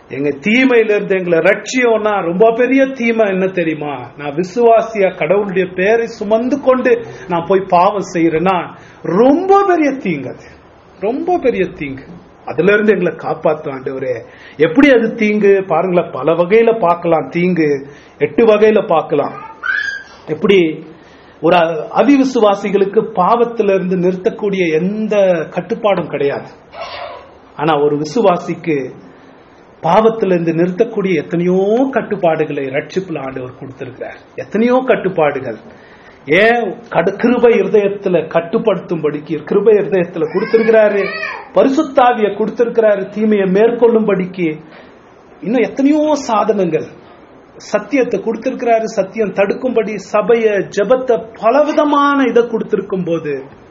S1: எங்க தீமையில இருந்து எங்களை ரட்சியோம்னா ரொம்ப பெரிய தீமை என்ன தெரியுமா நான் விசுவாசியா கடவுளுடைய பேரை சுமந்து கொண்டு நான் போய் பாவம் செய்யறேன்னா ரொம்ப பெரிய தீங்கு அது ரொம்ப பெரிய தீங்கு அதுல இருந்து எங்களை காப்பாத்தும் ஆண்டவரே எப்படி அது தீங்கு பாருங்களேன் பல வகையில பார்க்கலாம் தீங்கு எட்டு வகையில பார்க்கலாம் எப்படி ஒரு அவிவிசுவாசிகளுக்கு பாவத்திலிருந்து நிறுத்தக்கூடிய எந்த கட்டுப்பாடும் கிடையாது ஆனா ஒரு விசுவாசிக்கு பாவத்திலிருந்து நிறுத்தக்கூடிய எத்தனையோ கட்டுப்பாடுகளை ரட்சிப்புல ஆண்டவர் கொடுத்திருக்கிறார் எத்தனையோ கட்டுப்பாடுகள் ஏன் கடு கிருபை இருதயத்துல கட்டுப்படுத்தும்படிக்கு கிருபை இருதயத்துல கொடுத்திருக்கிறாரு பரிசுத்தாவிய கொடுத்திருக்கிறாரு தீமையை மேற்கொள்ளும்படிக்கு இன்னும் எத்தனையோ சாதனங்கள் சத்தியத்தை கொடுத்திருக்கிறாரு சத்தியம் தடுக்கும்படி சபைய ஜெபத்தை பலவிதமான இதை கொடுத்திருக்கும் போது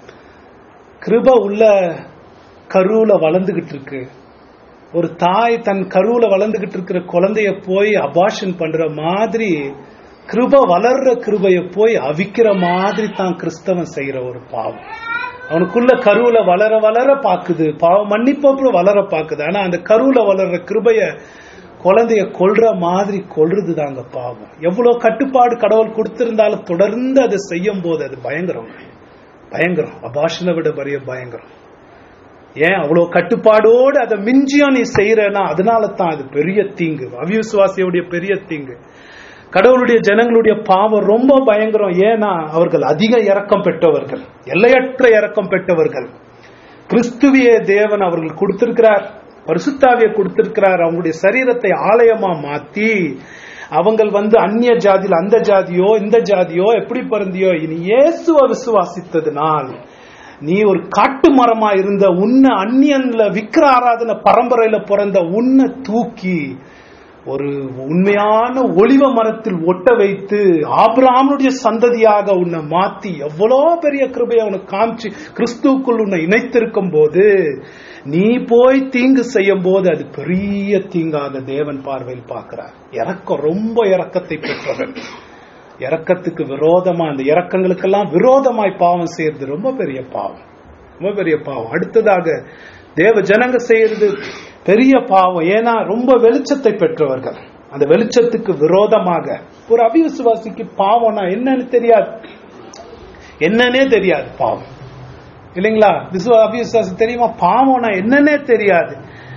S1: கிருப உள்ள கருவுல வளர்ந்துகிட்டு இருக்கு ஒரு தாய் தன் கருவுல வளர்ந்துகிட்டு இருக்கிற குழந்தைய போய் அபாஷன் பண்ற மாதிரி கிருப வளர்ற கிருபைய போய் அவிக்கிற மாதிரி தான் கிறிஸ்தவன் செய்யற ஒரு பாவம் அவனுக்குள்ள கருவுல வளர வளர பாக்குது பாவம் மன்னிப்போப்புல வளர பாக்குது ஆனா அந்த கருவுல வளர்ற கிருபைய குழந்தைய கொல்ற மாதிரி கொல்றது தாங்க பாவம் எவ்வளவு கட்டுப்பாடு கடவுள் கொடுத்திருந்தாலும் தொடர்ந்து அதை செய்யும் போது அது பயங்கரம் பயங்கரம் அபாஷனை விட பெரிய பயங்கரம் ஏன் அவ்வளவு கட்டுப்பாடோடு அதை மிஞ்சியும் நீ செய்யறனா அதனால தான் அது பெரிய தீங்கு அவிசுவாசியுடைய பெரிய தீங்கு கடவுளுடைய ஜனங்களுடைய பாவம் ரொம்ப பயங்கரம் ஏன்னா அவர்கள் அதிக இரக்கம் பெற்றவர்கள் எல்லையற்ற இரக்கம் பெற்றவர்கள் கிறிஸ்துவிய தேவன் அவர்கள் கொடுத்திருக்கிறார் பரிசுத்தாவிய கொடுத்திருக்கிறார் அவங்களுடைய சரீரத்தை ஆலயமா மாத்தி அவங்கள் வந்து அந்நிய ஜாதியில் அந்த ஜாதியோ இந்த ஜாதியோ எப்படி பிறந்தியோ இனி இயேசுவ விசுவாசித்ததுனால் நீ ஒரு காட்டு மரமா இருந்த உன்னை அந்நியன்ல விக்கிர ஆராதன பரம்பரையில பிறந்த உன்னை தூக்கி ஒரு உண்மையான ஒளிவ மரத்தில் ஒட்ட வைத்து ஆபிராமனுடைய சந்ததியாக உன்னை மாத்தி எவ்வளோ பெரிய கிருபையை அவனுக்கு காமிச்சு கிறிஸ்துவுக்குள் உன்னை இணைத்திருக்கும் போது நீ போய் தீங்கு செய்யும் போது அது பெரிய தீங்காக தேவன் பார்வையில் பார்க்கிறார் இறக்கம் ரொம்ப இறக்கத்தை பெற்றவன் இறக்கத்துக்கு விரோதமா அந்த இறக்கங்களுக்கெல்லாம் விரோதமாய் பாவம் செய்யறது ரொம்ப பெரிய பாவம் ரொம்ப பெரிய பாவம் அடுத்ததாக தேவ ஜனங்க செய்யறது பெரிய பாவம் ஏன்னா ரொம்ப வெளிச்சத்தை பெற்றவர்கள் அந்த வெளிச்சத்துக்கு விரோதமாக ஒரு அவிசுவாசிக்கு பாவம்னா என்னன்னு தெரியாது என்னன்னே தெரியாது பாவம் இல்லைங்களா விசுவா அவிசுவாசி தெரியுமா பாவம்னா என்னன்னே தெரியாது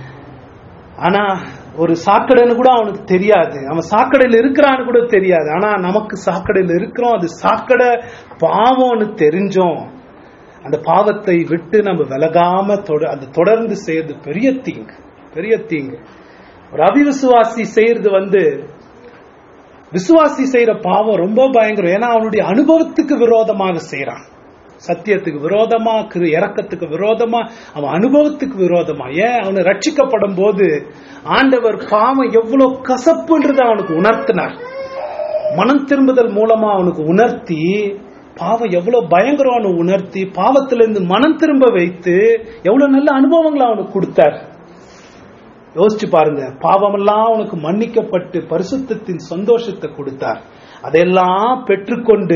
S1: ஆனா ஒரு சாக்கடைன்னு கூட அவனுக்கு தெரியாது அவன் சாக்கடையில் இருக்கிறான்னு கூட தெரியாது ஆனா நமக்கு சாக்கடையில் இருக்கிறோம் அது சாக்கடை பாவம்னு தெரிஞ்சோம் அந்த பாவத்தை விட்டு நம்ம விலகாம தொட- அது தொடர்ந்து செய்யறது பெரிய தீங்கு பெரிய தீங்கு ஒரு அவிவிசுவாசி செய்யறது வந்து விசுவாசி செய்யற பாவம் ரொம்ப பயங்கரம் ஏன்னா அவனுடைய அனுபவத்துக்கு விரோதமாக செய்யறான் சத்தியத்துக்கு விரோதமா கிரு இறக்கத்துக்கு விரோதமா அவன் அனுபவத்துக்கு விரோதமா ஏன் அவனை ரட்சிக்கப்படும் போது ஆண்டவர் பாவம் எவ்வளவு கசப்புன்றது அவனுக்கு உணர்த்தினார் மனம் திரும்புதல் மூலமா அவனுக்கு உணர்த்தி பாவம் எவ்வளவு பயங்கரம்னு உணர்த்தி பாவத்திலிருந்து மனம் திரும்ப வைத்து எவ்வளவு நல்ல அனுபவங்களை அவனுக்கு கொடுத்தார் யோசிச்சு பாருங்க பாவமெல்லாம் அவனுக்கு மன்னிக்கப்பட்டு பரிசுத்தத்தின் சந்தோஷத்தை கொடுத்தார் அதையெல்லாம் பெற்றுக்கொண்டு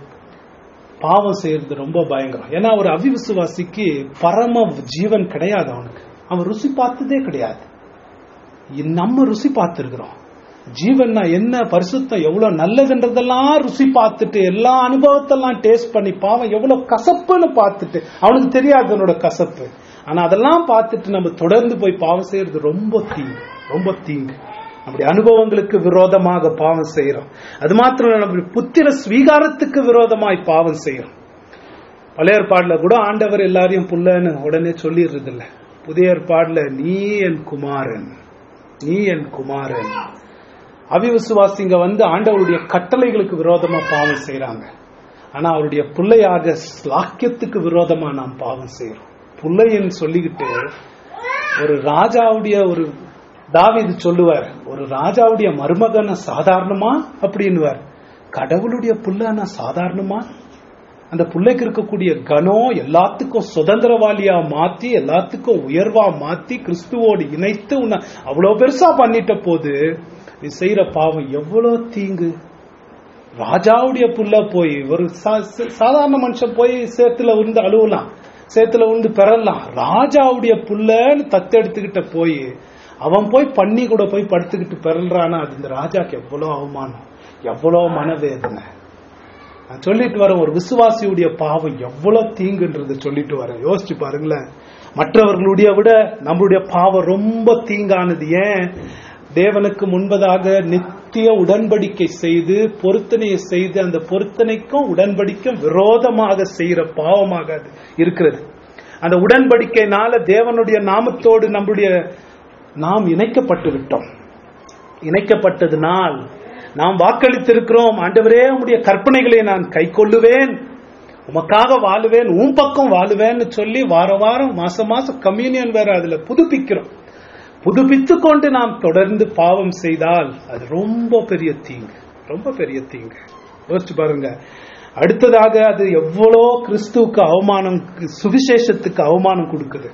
S1: பாவம் செய்யறது ரொம்ப பயங்கரம் ஏன்னா ஒரு அவிவிசுவாசிக்கு பரம ஜீவன் கிடையாது அவனுக்கு அவன் ருசி பார்த்ததே கிடையாது இ- நம்ம ருசி பார்த்திருக்கிறோம் ஜீவன்னா என்ன பரிசுத்தம் எவ்வளவு நல்லதுன்றதெல்லாம் ருசி பார்த்துட்டு எல்லா அனுபவத்தெல்லாம் டேஸ்ட் பண்ணி பாவம் எவ்வளவு கசப்புன்னு பார்த்துட்டு அவனுக்கு தெரியாது அதனோட கசப்பு ஆனா அதெல்லாம் பார்த்துட்டு நம்ம தொடர்ந்து போய் பாவம் செய்யறது ரொம்ப தீங்கு ரொம்ப தீங்கு நம்முடைய அனுபவங்களுக்கு விரோதமாக பாவம் செய்யறோம் அது மாத்திரம் இல்ல, நம்முடைய புத்திர ஸ்வீகாரத்துக்கு விரோதமாய் பாவம் செய்யறோம் பழைய ஏற்பாடுல கூட ஆண்டவர் எல்லாரையும் புள்ளன்னு உடனே சொல்லிடுறது இல்ல புதிய ஏற்பாடுல நீ என் குமாரன் நீ என் குமாரன் அவிவிசுவாசிங்க வந்து ஆண்டவருடைய கட்டளைகளுக்கு விரோதமா பாவம் செய்யறாங்க ஆனா அவருடைய பிள்ளையாக ஸ்லாக்கியத்துக்கு விரோதமா நாம் பாவம் செய்யறோம் பிள்ளைன்னு சொல்லிக்கிட்டு ஒரு ராஜாவுடைய ஒரு தாவீது சொல்லுவார் ஒரு ராஜாவுடைய மருமகன சாதாரணமா அப்படின்னுவார் கடவுளுடைய புள்ளனா சாதாரணமா அந்த பிள்ளைக்கு இருக்கக்கூடிய கனம் எல்லாத்துக்கும் சுதந்திரவாளியா மாத்தி எல்லாத்துக்கும் உயர்வா மாத்தி கிறிஸ்துவோடு இணைத்து உன்னை அவ்வளவு பெருசா பண்ணிட்ட போது நீ செய்யற பாவம் எவ்வளவு தீங்கு ராஜாவுடைய புள்ள போய் ஒரு சா- சா- சாதாரண மனுஷன் போய் சேத்துல உண்டு அழுவலாம் சேத்துல உண்டு பெறலாம் ராஜாவுடைய புள்ளன்னு தத்தெடுத்துக்கிட்ட போய் அவன் போய் பண்ணி கூட போய் படுத்துக்கிட்டு பிறல்றானா அது இந்த ராஜாக்கு எவ்வளவு அவமானம் எவ்வளவு மனவேதனை நான் சொல்லிட்டு வரேன் ஒரு விசுவாசியுடைய பாவம் எவ்வளவு தீங்குன்றது சொல்லிட்டு வரேன் யோசிச்சு பாருங்களேன் மற்றவர்களுடைய விட நம்மளுடைய பாவம் ரொம்ப தீங்கானது ஏன் தேவனுக்கு முன்பதாக நித்திய உடன்படிக்கை செய்து பொருத்தனையை செய்து அந்த பொருத்தனைக்கும் உடன்படிக்கும் விரோதமாக செய்யற பாவமாக அது இருக்கிறது அந்த உடன்படிக்கைனால தேவனுடைய நாமத்தோடு நம்முடைய நாம் இணைக்கப்பட்டு விட்டோம் இணைக்கப்பட்டதுனால் நாம் வாக்களித்திருக்கிறோம் ஆண்டவரே உம்முடைய கற்பனைகளை நான் கை கொள்ளுவேன் உமக்காக வாழுவேன் உன் பக்கம் வாழுவேன்னு சொல்லி வார வாரம் மாசம் மாசம் கம்யூனியன் வேற அதுல புதுப்பிக்கிறோம் புதுப்பித்து கொண்டு நாம் தொடர்ந்து பாவம் செய்தால் அது ரொம்ப பெரிய தீங்கு ரொம்ப பெரிய தீங்கு யோசிச்சு பாருங்க அடுத்ததாக அது எவ்வளோ கிறிஸ்துவுக்கு அவமானம் சுவிசேஷத்துக்கு அவமானம் கொடுக்குது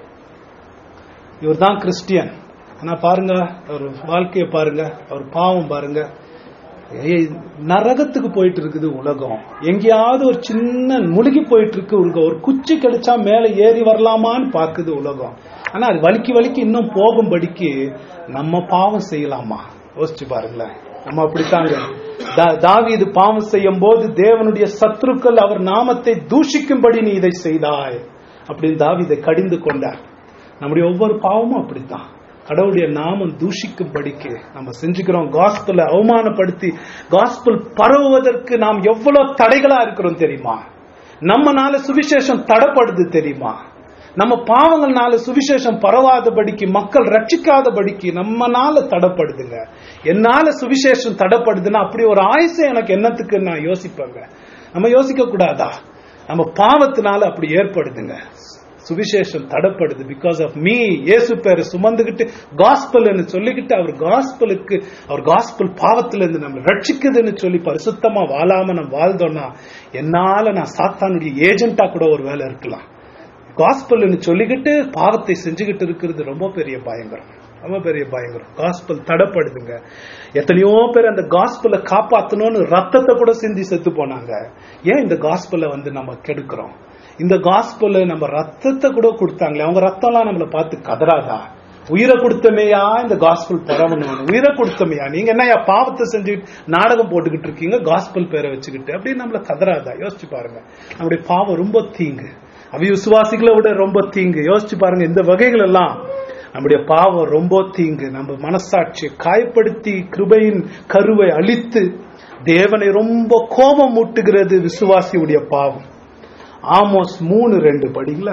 S1: இவர் தான் கிறிஸ்டியன் ஆனா பாருங்க அவர் வாழ்க்கையை பாருங்க அவர் பாவம் பாருங்க ஏய், நரகத்துக்கு போயிட்டு இருக்குது உலகம் எங்கேயாவது ஒரு சின்ன முழுகி போயிட்டு இருக்கு உலகம் ஒரு குச்சி கிடைச்சா மேல ஏறி வரலாமான்னு பாக்குது உலகம் ஆனா அது வலிக்கு வலிக்கு இன்னும் போகும்படிக்கு நம்ம பாவம் செய்யலாமா யோசிச்சு பாருங்களேன் நம்ம அப்படித்தாங்க தா- தாவீது பாவம் செய்யும் போது தேவனுடைய சத்துருக்கள் அவர் நாமத்தை தூஷிக்கும்படி நீ இதை செய்தாய் அப்படின்னு தாவீதை கடிந்து கொண்டார் நம்முடைய ஒவ்வொரு பாவமும் அப்படித்தான் கடவுளுடைய நாமம் தூஷிக்கும்படிக்கு நம்ம செஞ்சுக்கிறோம் காஸ்பலை அவமானப்படுத்தி காஸ்பல் பரவுவதற்கு நாம் எவ்வளவு தடைகளா இருக்கிறோம் தெரியுமா நம்மனால சுவிசேஷம் தடைப்படுது தெரியுமா நம்ம பாவங்கள்னால சுவிசேஷம் பரவாதபடிக்கு மக்கள் ரட்சிக்காதபடிக்கு நம்மனால தடைப்படுதுங்க என்னால சுவிசேஷம் தடைப்படுதுன்னா அப்படி ஒரு ஆயுசை எனக்கு என்னத்துக்கு நான் யோசிப்பேங்க நம்ம யோசிக்க கூடாதா நம்ம பாவத்தினால அப்படி ஏற்படுதுங்க சுவிசேஷம் தடைப்படுது பிகாஸ் ஆஃப் மீ இயேசு பேரை சுமந்துகிட்டு காஸ்பல்னு சொல்லிக்கிட்டு அவர் காஸ்பலுக்கு அவர் காஸ்பல் பாவத்துல இருந்து நம்ம ரட்சிக்குதுன்னு சொல்லி பரிசுத்தமா வாழாம நம்ம வாழ்ந்தோம்னா என்னால நான் சாத்தானுடைய ஏஜென்ட்டா கூட ஒரு வேலை இருக்கலாம் காஸ்பல்னு சொல்லிக்கிட்டு பாவத்தை செஞ்சுக்கிட்டு இருக்கிறது ரொம்ப பெரிய பயங்கரம் ரொம்ப பெரிய பயங்கரம் காஸ்பல் தடைப்படுதுங்க எத்தனையோ பேர் அந்த காஸ்பலை காப்பாத்தணும்னு ரத்தத்தை கூட சிந்தி செத்து போனாங்க ஏன் இந்த காஸ்பலை வந்து நம்ம கெடுக்கிறோம் இந்த காஸ்பல் நம்ம ரத்தத்தை கூட கொடுத்தாங்களே அவங்க ரத்தம்லாம் நம்மளை பார்த்து கதறாதா உயிரை கொடுத்தமையா இந்த காஸ்பல் பரவணும் உயிரை கொடுத்தமையா நீங்க என்னையா பாவத்தை செஞ்சுக்கிட்டு நாடகம் போட்டுக்கிட்டு இருக்கீங்க காஸ்பல் பேரை வச்சுக்கிட்டு அப்படின்னு நம்மள கதறாதா யோசிச்சு பாருங்க நம்முடைய பாவம் ரொம்ப தீங்கு அவி விசுவாசிகளை விட ரொம்ப தீங்கு யோசிச்சு பாருங்க இந்த வகைகள் எல்லாம் நம்முடைய பாவம் ரொம்ப தீங்கு நம்ம மனசாட்சியை காயப்படுத்தி கிருபையின் கருவை அழித்து தேவனை ரொம்ப கோபம் மூட்டுகிறது விசுவாசியுடைய பாவம் ஆமோஸ் மூணு ரெண்டு படிங்களா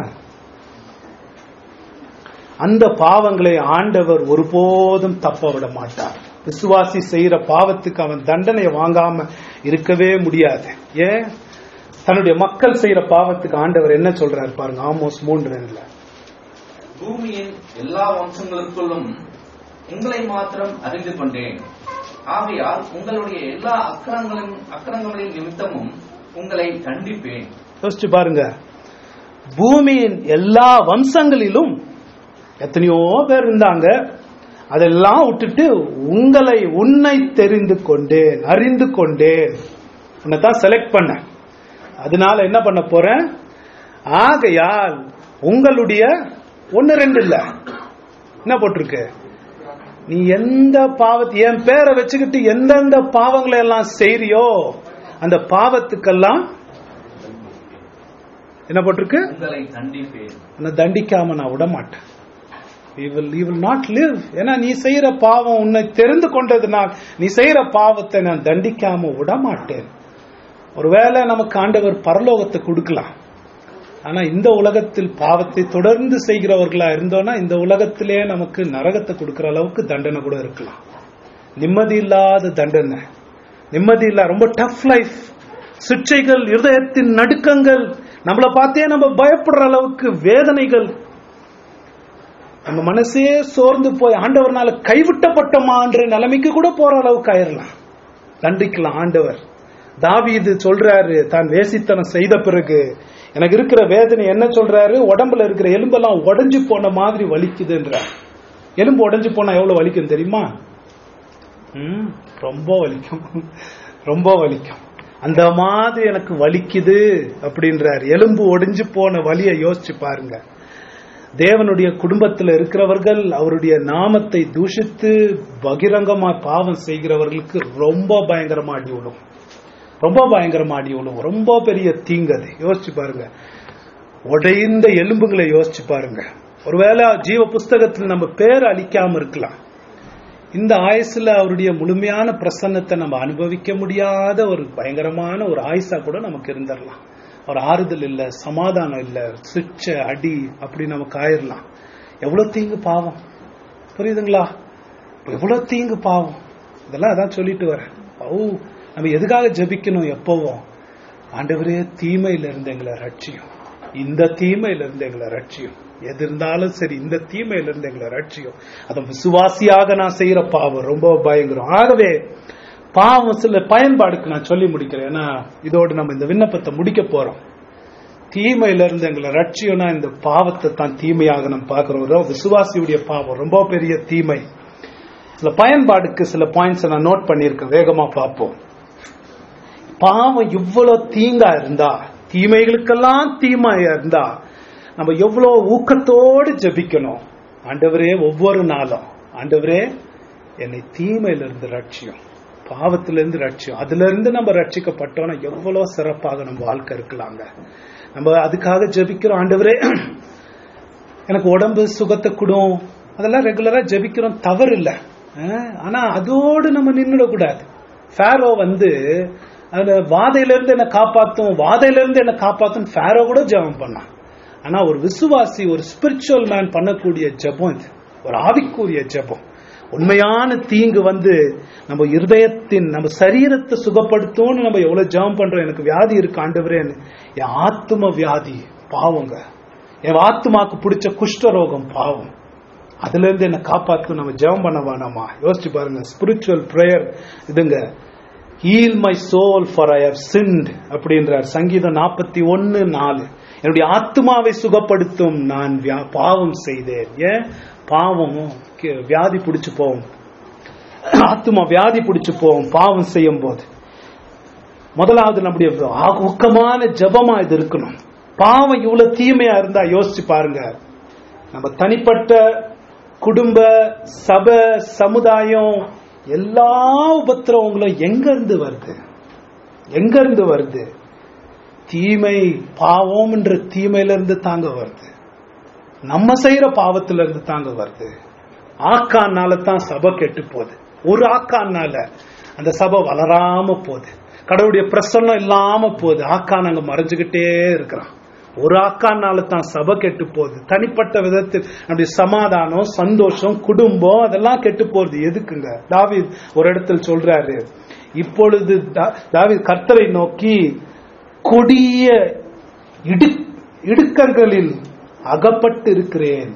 S1: அந்த பாவங்களை ஆண்டவர் ஒருபோதும் தப்ப விட மாட்டார் விசுவாசி செய்யற பாவத்துக்கு அவன் தண்டனை வாங்காம இருக்கவே முடியாது ஏன் தன்னுடைய மக்கள் செய்யற பாவத்துக்கு ஆண்டவர் என்ன சொல்றாரு பாருங்க ஆமோஸ் மூன்று ரெண்டுல
S2: பூமியின் எல்லா வம்சங்களுக்குள்ளும் உங்களை மாத்திரம் அறிந்து கொண்டேன் ஆகையால் உங்களுடைய எல்லா அக்கிரங்களின் அக்கிரங்களின் நிமித்தமும் உங்களை தண்டிப்பேன்
S1: யோசிச்சு பாருங்க பூமியின் எல்லா வம்சங்களிலும் எத்தனையோ பேர் இருந்தாங்க அதெல்லாம் விட்டுட்டு உங்களை உன்னை தெரிந்து கொண்டேன் அறிந்து கொண்டேன் உன்னை தான் செலக்ட் பண்ணேன் அதனால என்ன பண்ண போறேன் ஆகையால் உங்களுடைய ஒன்னு ரெண்டு இல்ல என்ன போட்டிருக்கு நீ எந்த பாவத்தை என் பேரை வச்சுக்கிட்டு எந்தெந்த பாவங்களை எல்லாம் செய்றியோ அந்த பாவத்துக்கெல்லாம் என்ன போட்டிருக்கு
S2: உங்களை தண்டிப்பேன்
S1: உன்னை தண்டிக்காம நான் விட மாட்டேன் you will you will not live ஏன்னா நீ செய்யற பாவம் உன்னை தெரிந்து கொண்டதுனால் நீ செய்யற பாவத்தை நான் தண்டிக்காம விட மாட்டேன் ஒருவேளை நமக்கு ஆண்டவர் பரலோகத்தை கொடுக்கலாம் ஆனா இந்த உலகத்தில் பாவத்தை தொடர்ந்து செய்கிறவர்களா இருந்தோம்னா இந்த உலகத்திலே நமக்கு நரகத்தை கொடுக்கிற அளவுக்கு தண்டனை கூட இருக்கலாம் நிம்மதி இல்லாத தண்டனை நிம்மதி இல்ல ரொம்ப டஃப் லைஃப் சிக்ஷைகள் இருதயத்தின் நடுக்கங்கள் நம்மளை பார்த்தே நம்ம பயப்படுற அளவுக்கு வேதனைகள் நம்ம மனசே சோர்ந்து போய் ஆண்டவர்னால கைவிட்டப்பட்டோமான்ற நிலைமைக்கு கூட போற அளவுக்கு ஆயிரலாம் தண்டிக்கலாம் ஆண்டவர் தாவீது சொல்றாரு தான் வேசித்தனம் செய்த பிறகு எனக்கு இருக்கிற வேதனை என்ன சொல்றாரு உடம்புல இருக்கிற எலும்பெல்லாம் உடைஞ்சு போன மாதிரி வலிக்குதுன்றார் எலும்பு உடைஞ்சு போனா எவ்வளவு வலிக்கும் தெரியுமா ம், ரொம்ப வலிக்கும் ரொம்ப வலிக்கும் அந்த மாதிரி எனக்கு வலிக்குது அப்படின்றார் எலும்பு ஒடிஞ்சு போன வலியை யோசிச்சு பாருங்க தேவனுடைய குடும்பத்தில் இருக்கிறவர்கள் அவருடைய நாமத்தை தூஷித்து பகிரங்கமா பாவம் செய்கிறவர்களுக்கு ரொம்ப பயங்கரமா அடி விழும் ரொம்ப பயங்கரமா அடி விழும் ரொம்ப பெரிய தீங்கு அது யோசிச்சு பாருங்க உடைந்த எலும்புகளை யோசிச்சு பாருங்க ஒருவேளை ஜீவ புஸ்தகத்தில் நம்ம பேர் அழிக்காம இருக்கலாம் இந்த ஆயுசுல அவருடைய முழுமையான பிரசன்னத்தை நம்ம அனுபவிக்க முடியாத ஒரு பயங்கரமான ஒரு ஆயுசா கூட நமக்கு இருந்துடலாம் ஒரு ஆறுதல் இல்ல சமாதானம் இல்ல சிச்ச அடி அப்படி நமக்கு ஆயிரலாம் எவ்வளவு தீங்கு பாவம் புரியுதுங்களா எவ்வளவு தீங்கு பாவம் இதெல்லாம் அதான் சொல்லிட்டு வரேன் ஓ நம்ம எதுக்காக ஜெபிக்கணும் எப்பவும் ஆண்டவரே தீமையில இருந்து எங்களை ரட்சியும் இந்த தீமையில இருந்து எங்களை ரட்சியும் எது இருந்தாலும் சரி இந்த தீமையில இருந்து எங்களை ரட்சியும் அதை விசுவாசியாக நான் செய்யற பாவம் ரொம்ப பயங்கரம் ஆகவே பாவம் சில பயன்பாடுக்கு நான் சொல்லி முடிக்கிறேன் ஏன்னா இதோடு நம்ம இந்த விண்ணப்பத்தை முடிக்க போறோம் தீமையில இருந்து எங்களை ரட்சியம்னா இந்த பாவத்தை தான் தீமையாக நம்ம பார்க்கிறோம் விசுவாசியுடைய பாவம் ரொம்ப பெரிய தீமை சில பயன்பாடுக்கு சில பாயிண்ட்ஸ் நான் நோட் பண்ணியிருக்கேன் வேகமா பார்ப்போம் பாவம் இவ்வளவு தீங்கா இருந்தா தீமைகளுக்கெல்லாம் தீமையா இருந்தா நம்ம எவ்வளவு ஊக்கத்தோடு ஜெபிக்கணும் ஆண்டவரே ஒவ்வொரு நாளும் ஆண்டவரே என்னை தீமையிலிருந்து ரட்சியும் பாவத்திலிருந்து ரட்சியும் அதுல இருந்து நம்ம ரட்சிக்கப்பட்டோம்னா எவ்வளவு சிறப்பாக நம்ம வாழ்க்கை இருக்கலாங்க நம்ம அதுக்காக ஜெபிக்கிறோம் ஆண்டவரே எனக்கு உடம்பு சுகத்தை கொடும் அதெல்லாம் ரெகுலரா ஜெபிக்கிறோம் தவறு இல்லை ஆனா அதோடு நம்ம நின்றுடக்கூடாது ஃபேரோ வந்து அந்த வாதையில இருந்து என்ன காப்பாத்தும் வாதையில இருந்து என்ன காப்பாத்தும் ஃபேரோ கூட ஜெபம் பண்ணான் ஆனா ஒரு விசுவாசி ஒரு ஸ்பிரிச்சுவல் மேன் பண்ணக்கூடிய ஜெபம் இது ஒரு ஆவிக்குரிய ஜெபம் உண்மையான தீங்கு வந்து நம்ம இருதயத்தின் நம்ம சரீரத்தை சுகப்படுத்தும்னு நம்ம எவ்வளவு ஜெபம் பண்றோம் எனக்கு வியாதி இருக்கு ஆண்டவரேன்னு என் ஆத்ம வியாதி பாவங்க என் ஆத்மாக்கு பிடிச்ச குஷ்டரோகம் பாவம் அதுல இருந்து என்ன காப்பாற்றும் நம்ம ஜெபம் பண்ண வேணாமா யோசிச்சு பாருங்க ஸ்பிரிச்சுவல் ப்ரேயர் இதுங்க heal my soul for I have sinned அப்படின்றார் சங்கீதம் நாற்பத்தி ஒன்னு நாலு என்னுடைய ஆத்மாவை சுகப்படுத்தும் நான் வியா- பாவம் செய்தேன் ஏன் பாவம் கே- வியாதி பிடிச்சு போகும் ஆத்மா வியாதி பிடிச்சு போகும் பாவம் செய்யும் போது முதலாவது நம்முடைய ஆ- ஊக்கமான ஜெபமா இது இருக்கணும் பாவம் இவ்வளவு தீமையா இருந்தா யோசிச்சு பாருங்க நம்ம தனிப்பட்ட குடும்ப சபை சமுதாயம் எல்லா உபத்திரவங்களும் எங்க இருந்து வருது எங்க இருந்து வருது தீமை பாவம்ன்ற தீமையில இருந்து தாங்க வருது நம்ம செய்யற பாவத்துல இருந்து தாங்க வருது ஆக்கானால தான் சபை கெட்டு போகுது ஒரு ஆக்கானால அந்த சபை வளராம போகுது கடவுளுடைய பிரசன்னம் இல்லாம போகுது ஆக்கான் அங்க மறைஞ்சுகிட்டே இருக்கிறான் ஒரு ஆக்கானால தான் சபை கெட்டு போகுது தனிப்பட்ட விதத்தில் நம்முடைய சமாதானம் சந்தோஷம் குடும்பம் அதெல்லாம் கெட்டு போறது எதுக்குங்க தாவீது ஒரு இடத்துல சொல்றாரு இப்பொழுது தா- தாவீது கர்த்தரை நோக்கி கொடிய இடு இடுக்கங்களில் அகப்பட்டு இருக்கிறேன்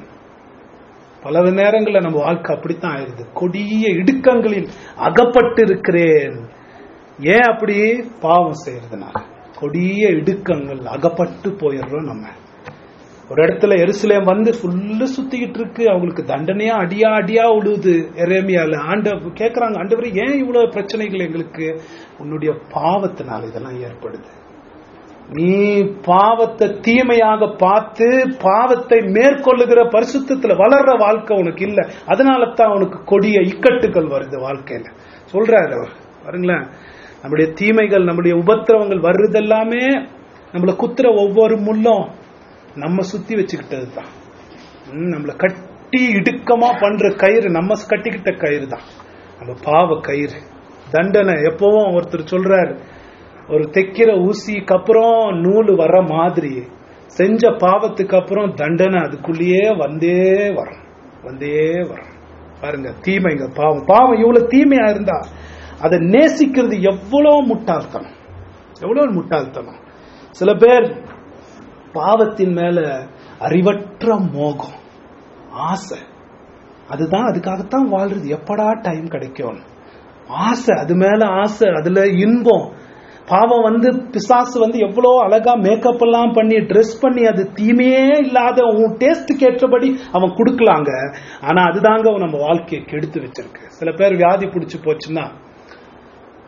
S1: பல நேரங்களில் நம்ம வாழ்க்கை அப்படித்தான் ஆயிருது கொடிய இடுக்கங்களில் அகப்பட்டு இருக்கிறேன் ஏன் அப்படி பாவம் செய்யறதுனால கொடிய இடுக்கங்கள் அகப்பட்டு போயிடுறோம் நம்ம ஒரு இடத்துல எருசலேம் வந்து ஃபுல்லு சுத்திக்கிட்டு இருக்கு அவங்களுக்கு தண்டனையா அடியா அடியா விழுவுது எரேமியால ஆண்ட கேக்குறாங்க ஆண்டவரே ஏன் இவ்வளவு பிரச்சனைகள் எங்களுக்கு உன்னுடைய பாவத்தினால இதெல்லாம் ஏற்படுது நீ பாவத்தை தீமையாக பார்த்து பாவத்தை மேற்கொள்ளுகிற பரிசுத்தத்துல வளர்ற வாழ்க்கை உனக்கு இல்ல அதனால தான் உனக்கு கொடிய இக்கட்டுகள் வருது வாழ்க்கையில சொல்றாரு அவர் பாருங்களேன் நம்முடைய தீமைகள் நம்முடைய உபத்திரவங்கள் வர்றது எல்லாமே நம்மள குத்துற ஒவ்வொரு முள்ளும் நம்ம சுத்தி வச்சுக்கிட்டது தான் நம்மள கட்டி இடுக்கமா பண்ற கயிறு நம்ம கட்டிக்கிட்ட கயிறு தான் நம்ம பாவ கயிறு தண்டனை எப்பவும் ஒருத்தர் சொல்றாரு ஒரு தைக்கிற ஊசிக்கு அப்புறம் நூல் வர மாதிரி செஞ்ச பாவத்துக்கு அப்புறம் தண்டனை அதுக்குள்ளேயே வந்தே வரும் வந்தே வரும் பாருங்க தீமைங்க பாவம் பாவம் இவ்வளவு தீமையா இருந்தா அதை நேசிக்கிறது எவ்வளவு முட்டாள்தனம் எவ்வளவு முட்டாள்தனம் சில பேர் பாவத்தின் மேல அறிவற்ற மோகம் ஆசை அதுதான் அதுக்காகத்தான் வாழ்றது எப்படா டைம் கிடைக்கும் ஆசை அது மேல ஆசை அதுல இன்பம் பாவம் வந்து பிசாசு வந்து எவ்வளோ அழகா மேக்கப் எல்லாம் பண்ணி ட்ரெஸ் பண்ணி அது தீமையே இல்லாத உன் டேஸ்ட்டுக்கு ஏற்றபடி அவன் கொடுக்கலாங்க ஆனா அதுதாங்க நம்ம வாழ்க்கையை கெடுத்து வச்சிருக்கு சில பேர் வியாதி பிடிச்சு போச்சுன்னா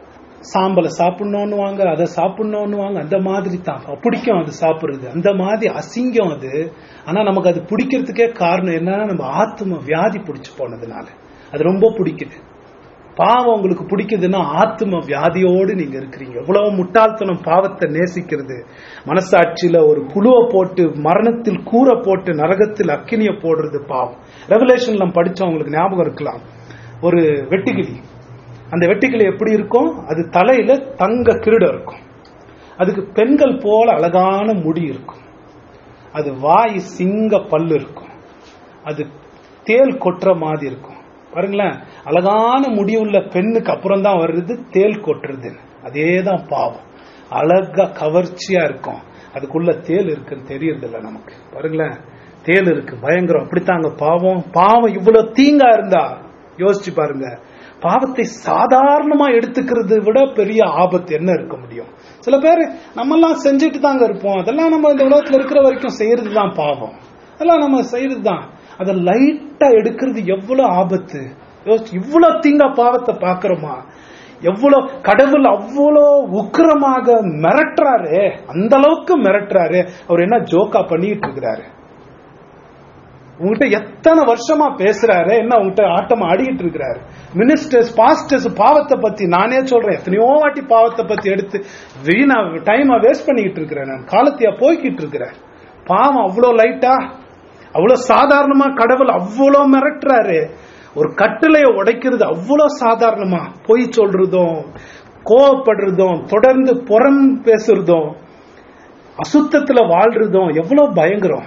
S1: சாம்பலை சாப்பிடணும்னு வாங்க அதை சாப்பிடணும்னு வாங்க அந்த மாதிரி தான் பிடிக்கும் அது சாப்பிடுறது அந்த மாதிரி அசிங்கம் அது ஆனா நமக்கு அது பிடிக்கிறதுக்கே காரணம் என்னன்னா நம்ம ஆத்ம வியாதி பிடிச்சு போனதுனால அது ரொம்ப பிடிக்குது பாவம் உங்களுக்கு பிடிக்குதுன்னா ஆத்ம வியாதியோடு நீங்க இருக்கிறீங்க எவ்வளவு முட்டாள்தனம் பாவத்தை நேசிக்கிறது மனசாட்சியில ஒரு புழுவை போட்டு மரணத்தில் கூரை போட்டு நரகத்தில் அக்கினிய போடுறது பாவம் ரெவலேஷன்ல படிச்சவங்களுக்கு ஞாபகம் இருக்கலாம் ஒரு வெட்டுக்கிளி அந்த வெட்டுக்கிளி எப்படி இருக்கும் அது தலையில தங்க கிரீடம் இருக்கும் அதுக்கு பெண்கள் போல அழகான முடி இருக்கும் அது வாய் சிங்க பல்லு இருக்கும் அது தேல் கொட்டுற மாதிரி இருக்கும் பாருங்களேன் அழகான முடிவுள்ள பெண்ணுக்கு அப்புறம் தான் வருது தேல் கொட்டுறது அதே தான் பாவம் அழகா கவர்ச்சியா இருக்கும் அதுக்குள்ள தேல் இருக்குன்னு தெரியறது இல்ல நமக்கு பாருங்களேன் தேல் இருக்கு பயங்கரம் அப்படித்தாங்க பாவம் பாவம் இவ்வளவு தீங்கா இருந்தா யோசிச்சு பாருங்க பாவத்தை சாதாரணமா எடுத்துக்கிறது விட பெரிய ஆபத்து என்ன இருக்க முடியும் சில பேர் நம்ம எல்லாம் செஞ்சுட்டு தாங்க இருப்போம் அதெல்லாம் நம்ம இந்த உலகத்துல இருக்கிற வரைக்கும் செய்யறது தான் பாவம் அதெல்லாம் நம்ம செய்யறது தான் அதை லைட்டா எடுக்கிறது எவ்வளவு ஆபத்து யோசிச்சு இவ்வளவு தீங்கா பாவத்தை பாக்குறோமா எவ்வளவு கடவுள் அவ்வளோ உக்கிரமாக மிரட்டுறாரு அந்த அளவுக்கு மிரட்டுறாரு அவர் என்ன ஜோக்கா பண்ணிட்டு இருக்கிறாரு உங்ககிட்ட எத்தனை வருஷமா பேசுறாரு என்ன உங்ககிட்ட ஆட்டமா ஆடிட்டு இருக்கிறாரு மினிஸ்டர்ஸ் பாஸ்டர்ஸ் பாவத்தை பத்தி நானே சொல்றேன் எத்தனையோ வாட்டி பாவத்தை பத்தி எடுத்து வீணா டைமா வேஸ்ட் பண்ணிக்கிட்டு இருக்கிறேன் நான் காலத்தையா போய்கிட்டு இருக்கிறேன் பாவம் அவ்வளோ லைட்டா அவ்வளவு சாதாரணமா கடவுள் அவ்வளோ மிரட்டுறாரு ஒரு கட்டளையை உடைக்கிறது அவ்வளவு சாதாரணமா பொய் சொல்றதும் கோவப்படுறதும் தொடர்ந்து புறம் பேசுறதும் அசுத்தத்துல வாழ்றதும் எவ்வளவு பயங்கரம்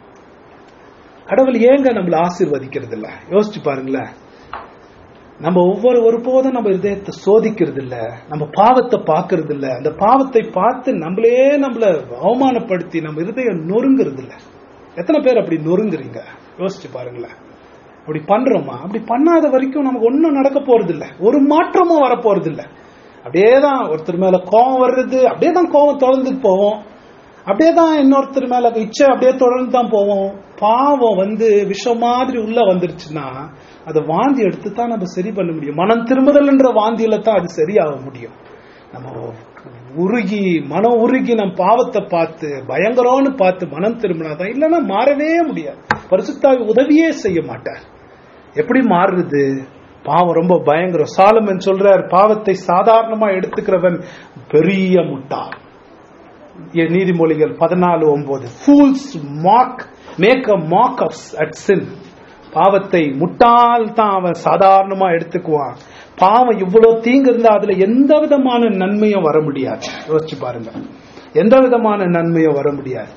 S1: கடவுள் ஏங்க நம்மள ஆசீர்வதிக்கிறது இல்ல யோசிச்சு பாருங்களேன் நம்ம ஒவ்வொரு ஒரு போதும் நம்ம இதயத்தை சோதிக்கிறது இல்ல நம்ம பாவத்தை பார்க்கறது இல்ல அந்த பாவத்தை பார்த்து நம்மளே நம்மள அவமானப்படுத்தி நம்ம இருதயம் நொறுங்குறது இல்ல எத்தனை பேர் அப்படி நொறுங்குறீங்க யோசிச்சு பாருங்களேன் அப்படி பண்றோமா அப்படி பண்ணாத வரைக்கும் நமக்கு ஒன்றும் நடக்க போறது இல்ல ஒரு மாற்றமும் வர போறது இல்ல அப்படியே தான் ஒருத்தர் மேல கோவம் வர்றது அப்படியே தான் கோவம் தொடர்ந்து போவோம் அப்படியே தான் இன்னொருத்தர் மேல இச்சை அப்படியே தொடர்ந்து தான் போவோம் பாவம் வந்து விஷம் மாதிரி உள்ள வந்துருச்சுன்னா அதை வாந்தி எடுத்து தான் நம்ம சரி பண்ண முடியும் மனம் திரும்புதல்ன்ற வாந்தியில தான் அது சரியாக முடியும் நம்ம உருகி மனம் உருகி நம் பாவத்தை பார்த்து பயங்கரம்னு பார்த்து மனம் திரும்பினாதான் இல்லைன்னா மாறவே முடியாது பரிசுத்தாவி உதவியே செய்ய மாட்டார் எப்படி மாறுறது பாவம் ரொம்ப பயங்கரம் சாலமன் சொல்றார் பாவத்தை சாதாரணமா எடுத்துக்கிறவன் பெரிய முட்டாள் நீதிமொழிகள் பதினாலு ஒன்பது fools mock make a mock of at sin பாவத்தை முட்டாள் தான் அவன் சாதாரணமா எடுத்துக்குவான் பாவம் இவ்வளவு தீங்கு இருந்தா அதுல எந்த விதமான நன்மையும் வர முடியாது யோசிச்சு பாருங்க எந்த விதமான நன்மையும் வர முடியாது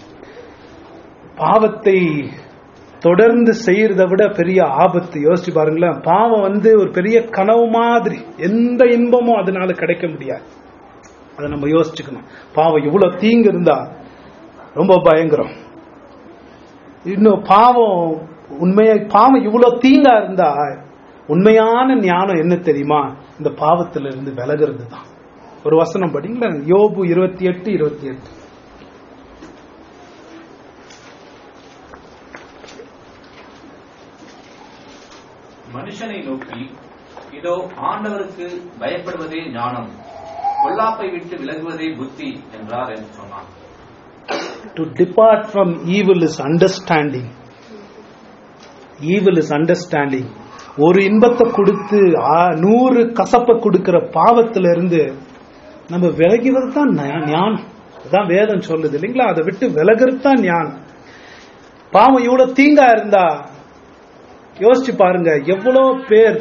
S1: பாவத்தை தொடர்ந்து செய்யறதை விட பெரிய ஆபத்து யோசிச்சு பாருங்களேன் பாவம் வந்து ஒரு பெரிய கனவு மாதிரி எந்த இன்பமும் அதனால கிடைக்க முடியாது அதை நம்ம யோசிச்சுக்கணும் பாவம் இவ்வளவு தீங்கு இருந்தா ரொம்ப பயங்கரம் இன்னும் பாவம் உண்மையா பாவம் இவ்வளவு தீங்கா இருந்தா உண்மையான ஞானம் என்ன தெரியுமா இந்த பாவத்துல இருந்து விலகிறது தான் ஒரு வசனம் படிங்களா யோபு இருபத்தி எட்டு இருபத்தி எட்டு
S2: மனுஷனை நோக்கி இதோ ஆண்டவருக்கு பயப்படுவதே ஞானம் பொல்லாப்பை விட்டு விலகுவதே புத்தி என்றார் என்று சொன்னான்
S1: to depart from evil is understanding evil is understanding ஒரு இன்பத்தை கொடுத்து ஆ- நூறு கசப்பை கொடுக்கிற பாவத்துல இருந்து நம்ம விலகிவது தான் ஞா- ஞானம் அதான் வேதம் சொல்லுது இல்லைங்களா அதை விட்டு விலகிறது தான் ஞானம் பாவம் இவ்வளவு தீங்கா இருந்தா யோசிச்சு பாருங்க எவ்வளவு பேர்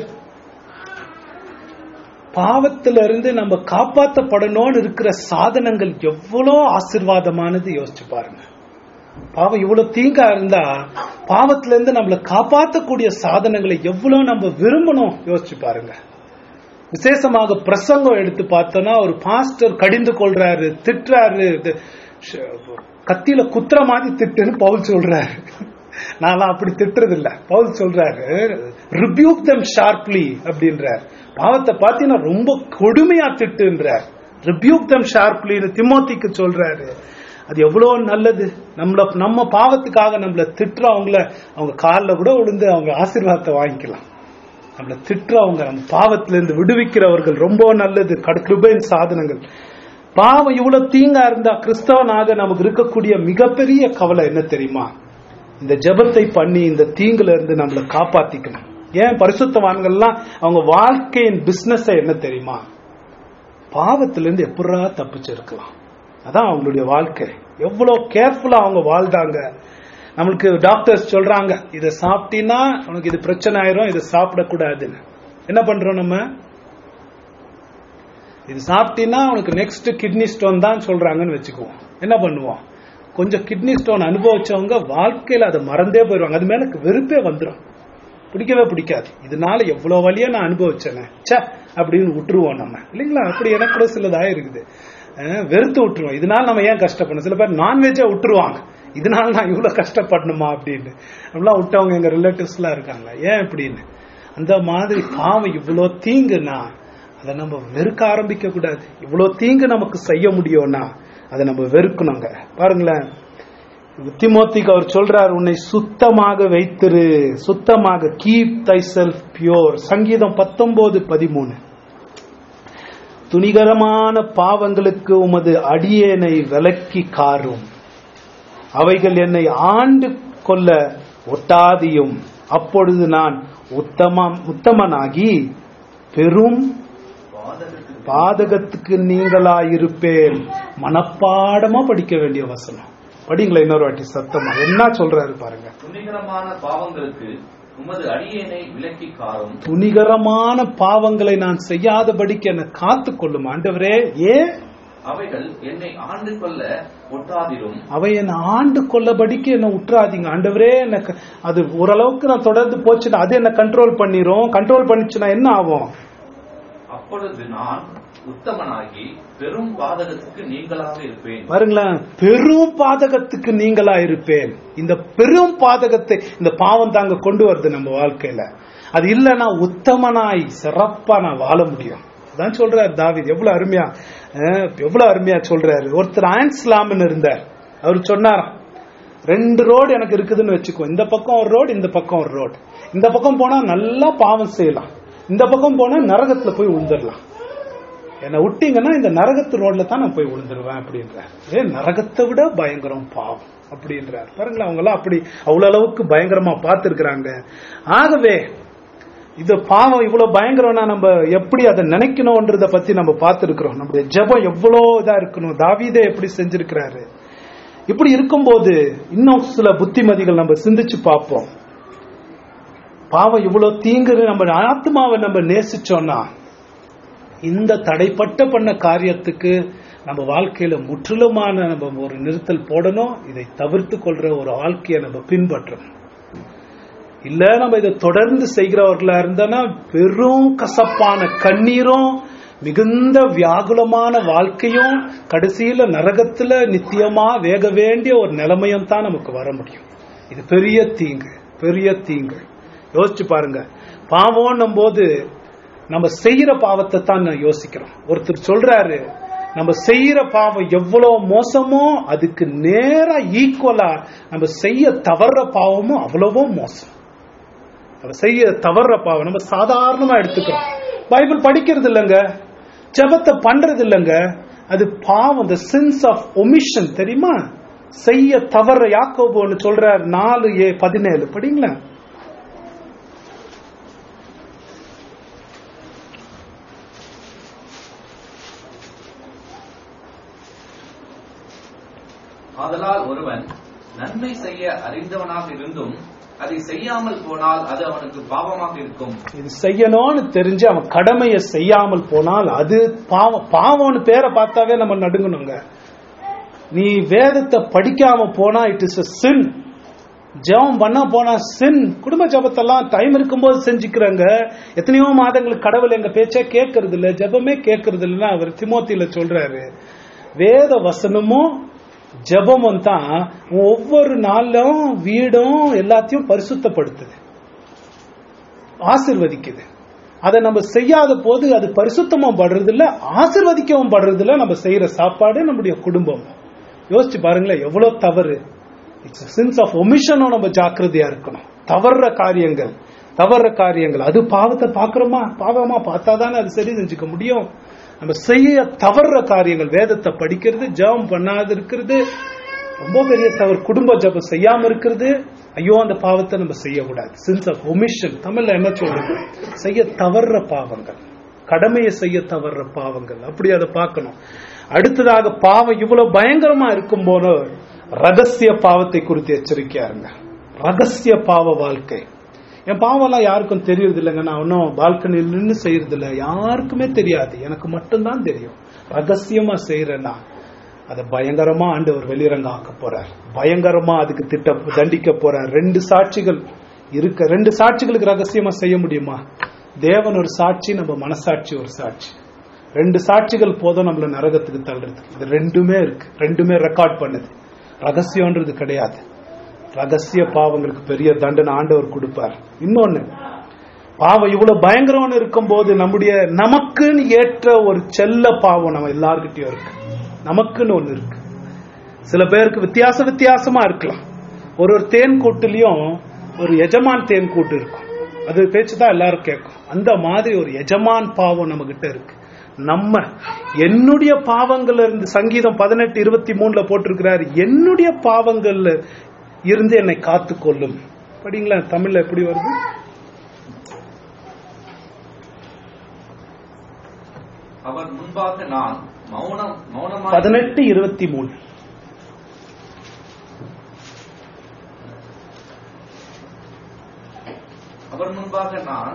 S1: பாவத்துல இருந்து நம்ம காப்பாத்தப்படணும்னு இருக்கிற சாதனங்கள் எவ்வளோ ஆசிர்வாதமானது யோசிச்சு பாருங்க பாவம் இவ்வளவு தீங்கா இருந்தா பாவத்துல இருந்து நம்மளை காப்பாத்தக்கூடிய சாதனங்களை எவ்வளவு நம்ம விரும்பணும் யோசிச்சு பாருங்க விசேஷமாக பிரசங்கம் எடுத்து பார்த்தோம்னா ஒரு பாஸ்டர் கடிந்து கொள்றாரு திட்டுறாரு இது ஷ- கத்தியில குத்துற மாதிரி திட்டுன்னு பவுல் சொல்றாரு நான்லாம் அப்படி திட்டுறது இல்ல பவுல் சொல்றாரு ரிபியூக் தம் ஷார்ப்லி அப்படின்றார் பாவத்தை பார்த்தீங்கன்னா ரொம்ப கொடுமையா திட்டுன்றார் ரிபியூக் தம் ஷார்ப்லின்னு திமோத்திக்கு சொல்றாரு அது எவ்வளவு நல்லது நம்மள நம்ம பாவத்துக்காக நம்மள திட்டுறவங்கள அவங்க காலில் கூட விழுந்து அவங்க ஆசீர்வாதத்தை வாங்கிக்கலாம் நம்மளை திட்டுறவங்க நம்ம பாவத்திலிருந்து விடுவிக்கிறவர்கள் ரொம்ப நல்லது கடு- கிருபையின் சாதனங்கள் பாவம் இவ்வளவு தீங்கா இருந்தா கிறிஸ்தவனாக நமக்கு இருக்கக்கூடிய மிகப்பெரிய கவலை என்ன தெரியுமா இந்த ஜெபத்தை பண்ணி இந்த தீங்குல இருந்து நம்மளை காப்பாத்திக்கணும் ஏன் பரிசுத்தவான்கள்லாம் அவங்க வாழ்க்கையின் பிசினஸ் என்ன தெரியுமா பாவத்திலிருந்து எப்படா தப்பிச்சிருக்கலாம் அதான் அவங்களுடைய வாழ்க்கை எவ்வளவு கேர்ஃபுல்லா அவங்க வாழ்ந்தாங்க நம்மளுக்கு டாக்டர்ஸ் சொல்றாங்க இதை சாப்பிட்டீங்கன்னா உனக்கு இது பிரச்சனை ஆயிரும் இதை சாப்பிடக்கூடாதுன்னு என்ன பண்றோம் நம்ம இது சாப்பிட்டீங்கன்னா உனக்கு நெக்ஸ்ட் கிட்னி ஸ்டோன் தான் சொல்றாங்கன்னு வச்சுக்குவோம் என்ன பண்ணுவோம் கொஞ்சம் கிட்னி ஸ்டோன் அனுபவிச்சவங்க வாழ்க்கையில அதை மறந்தே போயிடுவாங்க அது மேல வெறுப்பே வந்துடும் பிடிக்கவே பிடிக்காது இதனால எவ்வளவு வழியா நான் அனுபவிச்சேனே ச்சே அப்படின்னு விட்டுருவோம் நம்ம இல்லைங்களா அப்படி எனக்கு கூட சிலதா இருக்குது அஹ் வெறுத்து விட்டுருவோம் இதனால நம்ம ஏன் கஷ்டப்படணும் சில பேர் நான்வெஜ்ஜா விட்டுருவாங்க இதனால நான் இவ்வளவு கஷ்டப்படணுமா அப்படின்னு அப்படிலாம் விட்டவங்க எங்க ரிலேட்டிவ்ஸ் எல்லாம் இருக்காங்க ஏன் இப்படின்னு அந்த மாதிரி பாவம் இவ்வளவு தீங்குனா அதை நம்ம வெறுக்க ஆரம்பிக்க கூடாது இவ்வளவு தீங்கு நமக்கு செய்ய முடியும்னா அதை நம்ம வெறுக்கணுங்க பாருங்களேன் திமோத்திக்கு அவர் சொல்றார் உன்னை சுத்தமாக வைத்திரு சுத்தமாக கீப் தை செல்ஃப் பியோர் சங்கீதம் பத்தொன்பது பதிமூணு துணிகரமான பாவங்களுக்கு உமது அடியேனை விலக்கி காரும் அவைகள் என்னை ஆண்டு கொள்ள ஒட்டாதியும் அப்பொழுது நான் உத்தமம் உத்தமனாகி பெரும்
S2: பாதகத்துக்கு
S1: பாதகத்துக்கு நீங்களாயிருப்பேன் மனப்பாடமா படிக்க வேண்டிய வசனம் படிங்களா இன்னொரு வாட்டி சத்தமா என்ன சொல்றாரு பாருங்க
S2: துணிகரமான பாவங்களுக்கு உமது அடியேனை விலக்கி காரும்
S1: துணிகரமான பாவங்களை நான் செய்யாதபடிக்கு என்னை காத்து கொள்ளும் ஆண்டவரே ஏன்
S2: அவைகள் என்னை ஆண்டு கொள்ள ஒட்டாதிரும்
S1: அவை என்னை ஆண்டு கொள்ளபடிக்கு என்னை உற்றாதீங்க ஆண்டவரே எனக்கு அது ஓரளவுக்கு நான் தொடர்ந்து போச்சுன்னா அது என்ன கண்ட்ரோல் பண்ணிரும் கண்ட்ரோல் பண்ணிச்சுன்னா என்ன ஆகும்
S2: அப்பொழுது நான் உத்தமனாகி பெரும் பாதகத்துக்கு நீங்களாக இருப்பேன்
S1: பாருங்களேன் பெரும் பாதகத்துக்கு நீங்களா இருப்பேன் இந்த பெரும் பாதகத்தை இந்த பாவம் தாங்க கொண்டு வருது நம்ம வாழ்க்கையில அது இல்லைன்னா உத்தமனாய் சிறப்பா நான் வாழ முடியும் அதான் சொல்றாரு தாவீது எவ்வளவு அருமையா அஹ், எவ்வளவு அருமையா சொல்றாரு ஒருத்தர் ஆன்ஸ்லாம்னு இருந்தார் அவர் சொன்னாராம் ரெண்டு ரோடு எனக்கு இருக்குதுன்னு வச்சுக்கோ இந்த பக்கம் ஒரு ரோடு இந்த பக்கம் ஒரு ரோடு இந்த பக்கம் போனா நல்லா பாவம் செய்யலாம் இந்த பக்கம் போனா நரகத்துல போய் விழுந்துடலாம் என்னை விட்டீங்கன்னா இந்த நரகத்து ரோட்ல தான் நான் போய் விழுந்துருவேன் அப்படின்றார் ஏ நரகத்தை விட பயங்கரம் பாவம் அப்படின்றார் பாருங்களேன் அவங்க எல்லாம் அப்படி அவ்வளவு அளவுக்கு பயங்கரமா பார்த்திருக்கிறாங்க ஆகவே இது பாவம் இவ்வளவு பயங்கரம்னா நம்ம எப்படி அதை நினைக்கணும்ன்றத பத்தி நம்ம பார்த்திருக்கிறோம் நம்முடைய ஜெபம் எவ்வளோ இதா இருக்கணும் தாவீதே எப்படி செஞ்சிருக்கிறாரு இப்படி இருக்கும்போது இன்னும் சில புத்திமதிகள் நம்ம சிந்திச்சு பார்ப்போம் பாவம் இவ்வளவு தீங்கு நம்ம ஆத்மாவை நம்ம நேசிச்சோம்னா இந்த தடைப்பட்ட பண்ண காரியத்துக்கு நம்ம வாழ்க்கையில முற்றிலுமான நம்ம ஒரு நிறுத்தல் போடணும் இதை தவிர்த்து கொள்ற ஒரு வாழ்க்கையை நம்ம பின்பற்றணும் இல்ல நம்ம இதை தொடர்ந்து செய்கிறவர்களா இருந்தோம்னா பெரும் கசப்பான கண்ணீரும் மிகுந்த வியாகுலமான வாழ்க்கையும் கடைசியில நரகத்துல நித்தியமா வேக வேண்டிய ஒரு நிலைமையும் தான் நமக்கு வர முடியும் இது பெரிய தீங்கு பெரிய தீங்கு யோசிச்சு பாருங்க பாவம்னும் போது நம்ம செய்யற பாவத்தை தான் நான் யோசிக்கிறோம் ஒருத்தர் சொல்றாரு நம்ம செய்யற பாவம் எவ்வளவு மோசமோ அதுக்கு நேரா ஈக்குவலா நம்ம செய்ய தவற பாவமும் அவ்வளவோ மோசம் நம்ம செய்ய தவற பாவம் நம்ம சாதாரணமா எடுத்துக்கிறோம் பைபிள் படிக்கிறது இல்லைங்க ஜெபத்தை பண்றது இல்லைங்க அது பாவம் the sins ஆஃப் omission தெரியுமா செய்ய தவற யாக்கோபு சொல்றார் நாலு ஏ பதினேழு படிங்களேன்
S2: ஆதலால் ஒருவன் நன்மை செய்ய அறிந்தவனாக இருந்தும் அதை செய்யாமல் போனால் அது அவனுக்கு பாவமாக இருக்கும்
S1: இது செய்யணும்னு தெரிஞ்சு அவன் கடமையை செய்யாமல் போனால் அது பாவம் பாவம்னு பேரை பார்த்தாவே நம்ம நடுங்கணுங்க நீ வேதத்தை படிக்காம போனா இட் இஸ் a sin ஜெபம் பண்ண போனா சின் குடும்ப ஜெபத்தெல்லாம் டைம் இருக்கும்போது செஞ்சுக்கிறாங்க எத்தனையோ மாதங்களுக்கு கடவுள் எங்க பேச்சே கேட்கறது இல்ல ஜெபமே கேட்கறது இல்லைன்னா அவர் திமோத்தியில சொல்றாரு வேத வசனமும் ஜெபமும் தான் ஒவ்வொரு நாளும் வீடும் எல்லாத்தையும் பரிசுத்தப்படுத்துது ஆசிர்வதிக்குது அதை நம்ம செய்யாத போது அது பரிசுத்தமும் படுறது இல்ல ஆசிர்வதிக்கவும் படுறது இல்ல நம்ம செய்யற சாப்பாடு நம்முடைய குடும்பம் யோசிச்சு பாருங்களேன் எவ்வளவு தவறு இட்ஸ் சின்ஸ் ஆஃப் ஒமிஷனும் நம்ம ஜாக்கிரதையா இருக்கணும் தவறுற காரியங்கள் தவற காரியங்கள் அது பாவத்தை பார்க்கறோமா பாவமா பார்த்தா தானே அது சரி செஞ்சுக்க முடியும் நம்ம செய்ய தவறுற காரியங்கள் வேதத்தை படிக்கிறது ஜெபம் பண்ணாது இருக்கிறது ரொம்ப பெரிய தவறு குடும்ப ஜெபம் செய்யாம இருக்கிறது ஐயோ அந்த பாவத்தை நம்ம செய்யக்கூடாது சின்ஸ் ஆஃப் ஒமிஷன் தமிழ்ல என்ன சொல்றது செய்ய தவறுற பாவங்கள் கடமையை செய்ய தவறுற பாவங்கள் அப்படி அதை பார்க்கணும் அடுத்ததாக பாவம் இவ்வளவு பயங்கரமா இருக்கும் போது ரகசிய பாவத்தை குறித்து எச்சரிக்கையா இருங்க ரகசிய பாவ வாழ்க்கை என் பாவம்லாம் யாருக்கும் தெரியறது இல்லைங்க நான் இன்னும் பால்கனியில் நின்று செய்யறது இல்லை யாருக்குமே தெரியாது எனக்கு மட்டும்தான் தெரியும் ரகசியமா செய்யறேன்னா அதை பயங்கரமா ஆண்டவர் வெளிரங்க ஆக்க போறார் பயங்கரமா அதுக்கு திட்ட தண்டிக்க போறார் ரெண்டு சாட்சிகள் இருக்க ரெண்டு சாட்சிகளுக்கு ரகசியமா செய்ய முடியுமா தேவன் ஒரு சாட்சி நம்ம மனசாட்சி ஒரு சாட்சி ரெண்டு சாட்சிகள் போதும் நம்மள நரகத்துக்கு தள்ளுறதுக்கு இது ரெண்டுமே இருக்கு ரெண்டுமே ரெக்கார்ட் பண்ணுது ரகசியம்ன்றது கிடையாது ரகசிய பாவங்களுக்கு பெரிய தண்டனை ஆண்டவர் கொடுப்பார் இன்னொன்னு பாவம் இவ்வளவு பயங்கரம்னு இருக்கும்போது நம்முடைய நமக்குன்னு ஏற்ற ஒரு செல்ல பாவம் நம்ம எல்லார்கிட்டயும் இருக்கு நமக்குன்னு ஒண்ணு இருக்கு சில பேருக்கு வித்தியாச வித்தியாசமா இருக்கலாம் ஒரு ஒரு தேன் கூட்டுலயும் ஒரு எஜமான் தேன் கூட்டு இருக்கும் அது பேச்சு தான் எல்லாரும் கேட்கும் அந்த மாதிரி ஒரு எஜமான் பாவம் நம்ம கிட்ட இருக்கு நம்ம என்னுடைய பாவங்கள்ல இருந்து சங்கீதம் பதினெட்டு இருபத்தி மூணுல போட்டிருக்கிறாரு என்னுடைய பாவங்கள்ல இருந்து என்னை காத்து கொள்ளும் படிங்களா தமிழ்ல எப்படி வருது
S2: அவர் முன்பாக நான் மௌனம் மௌனமாய்
S1: பதினெட்டு இருபத்தி மூணு
S2: அவர் முன்பாக நான்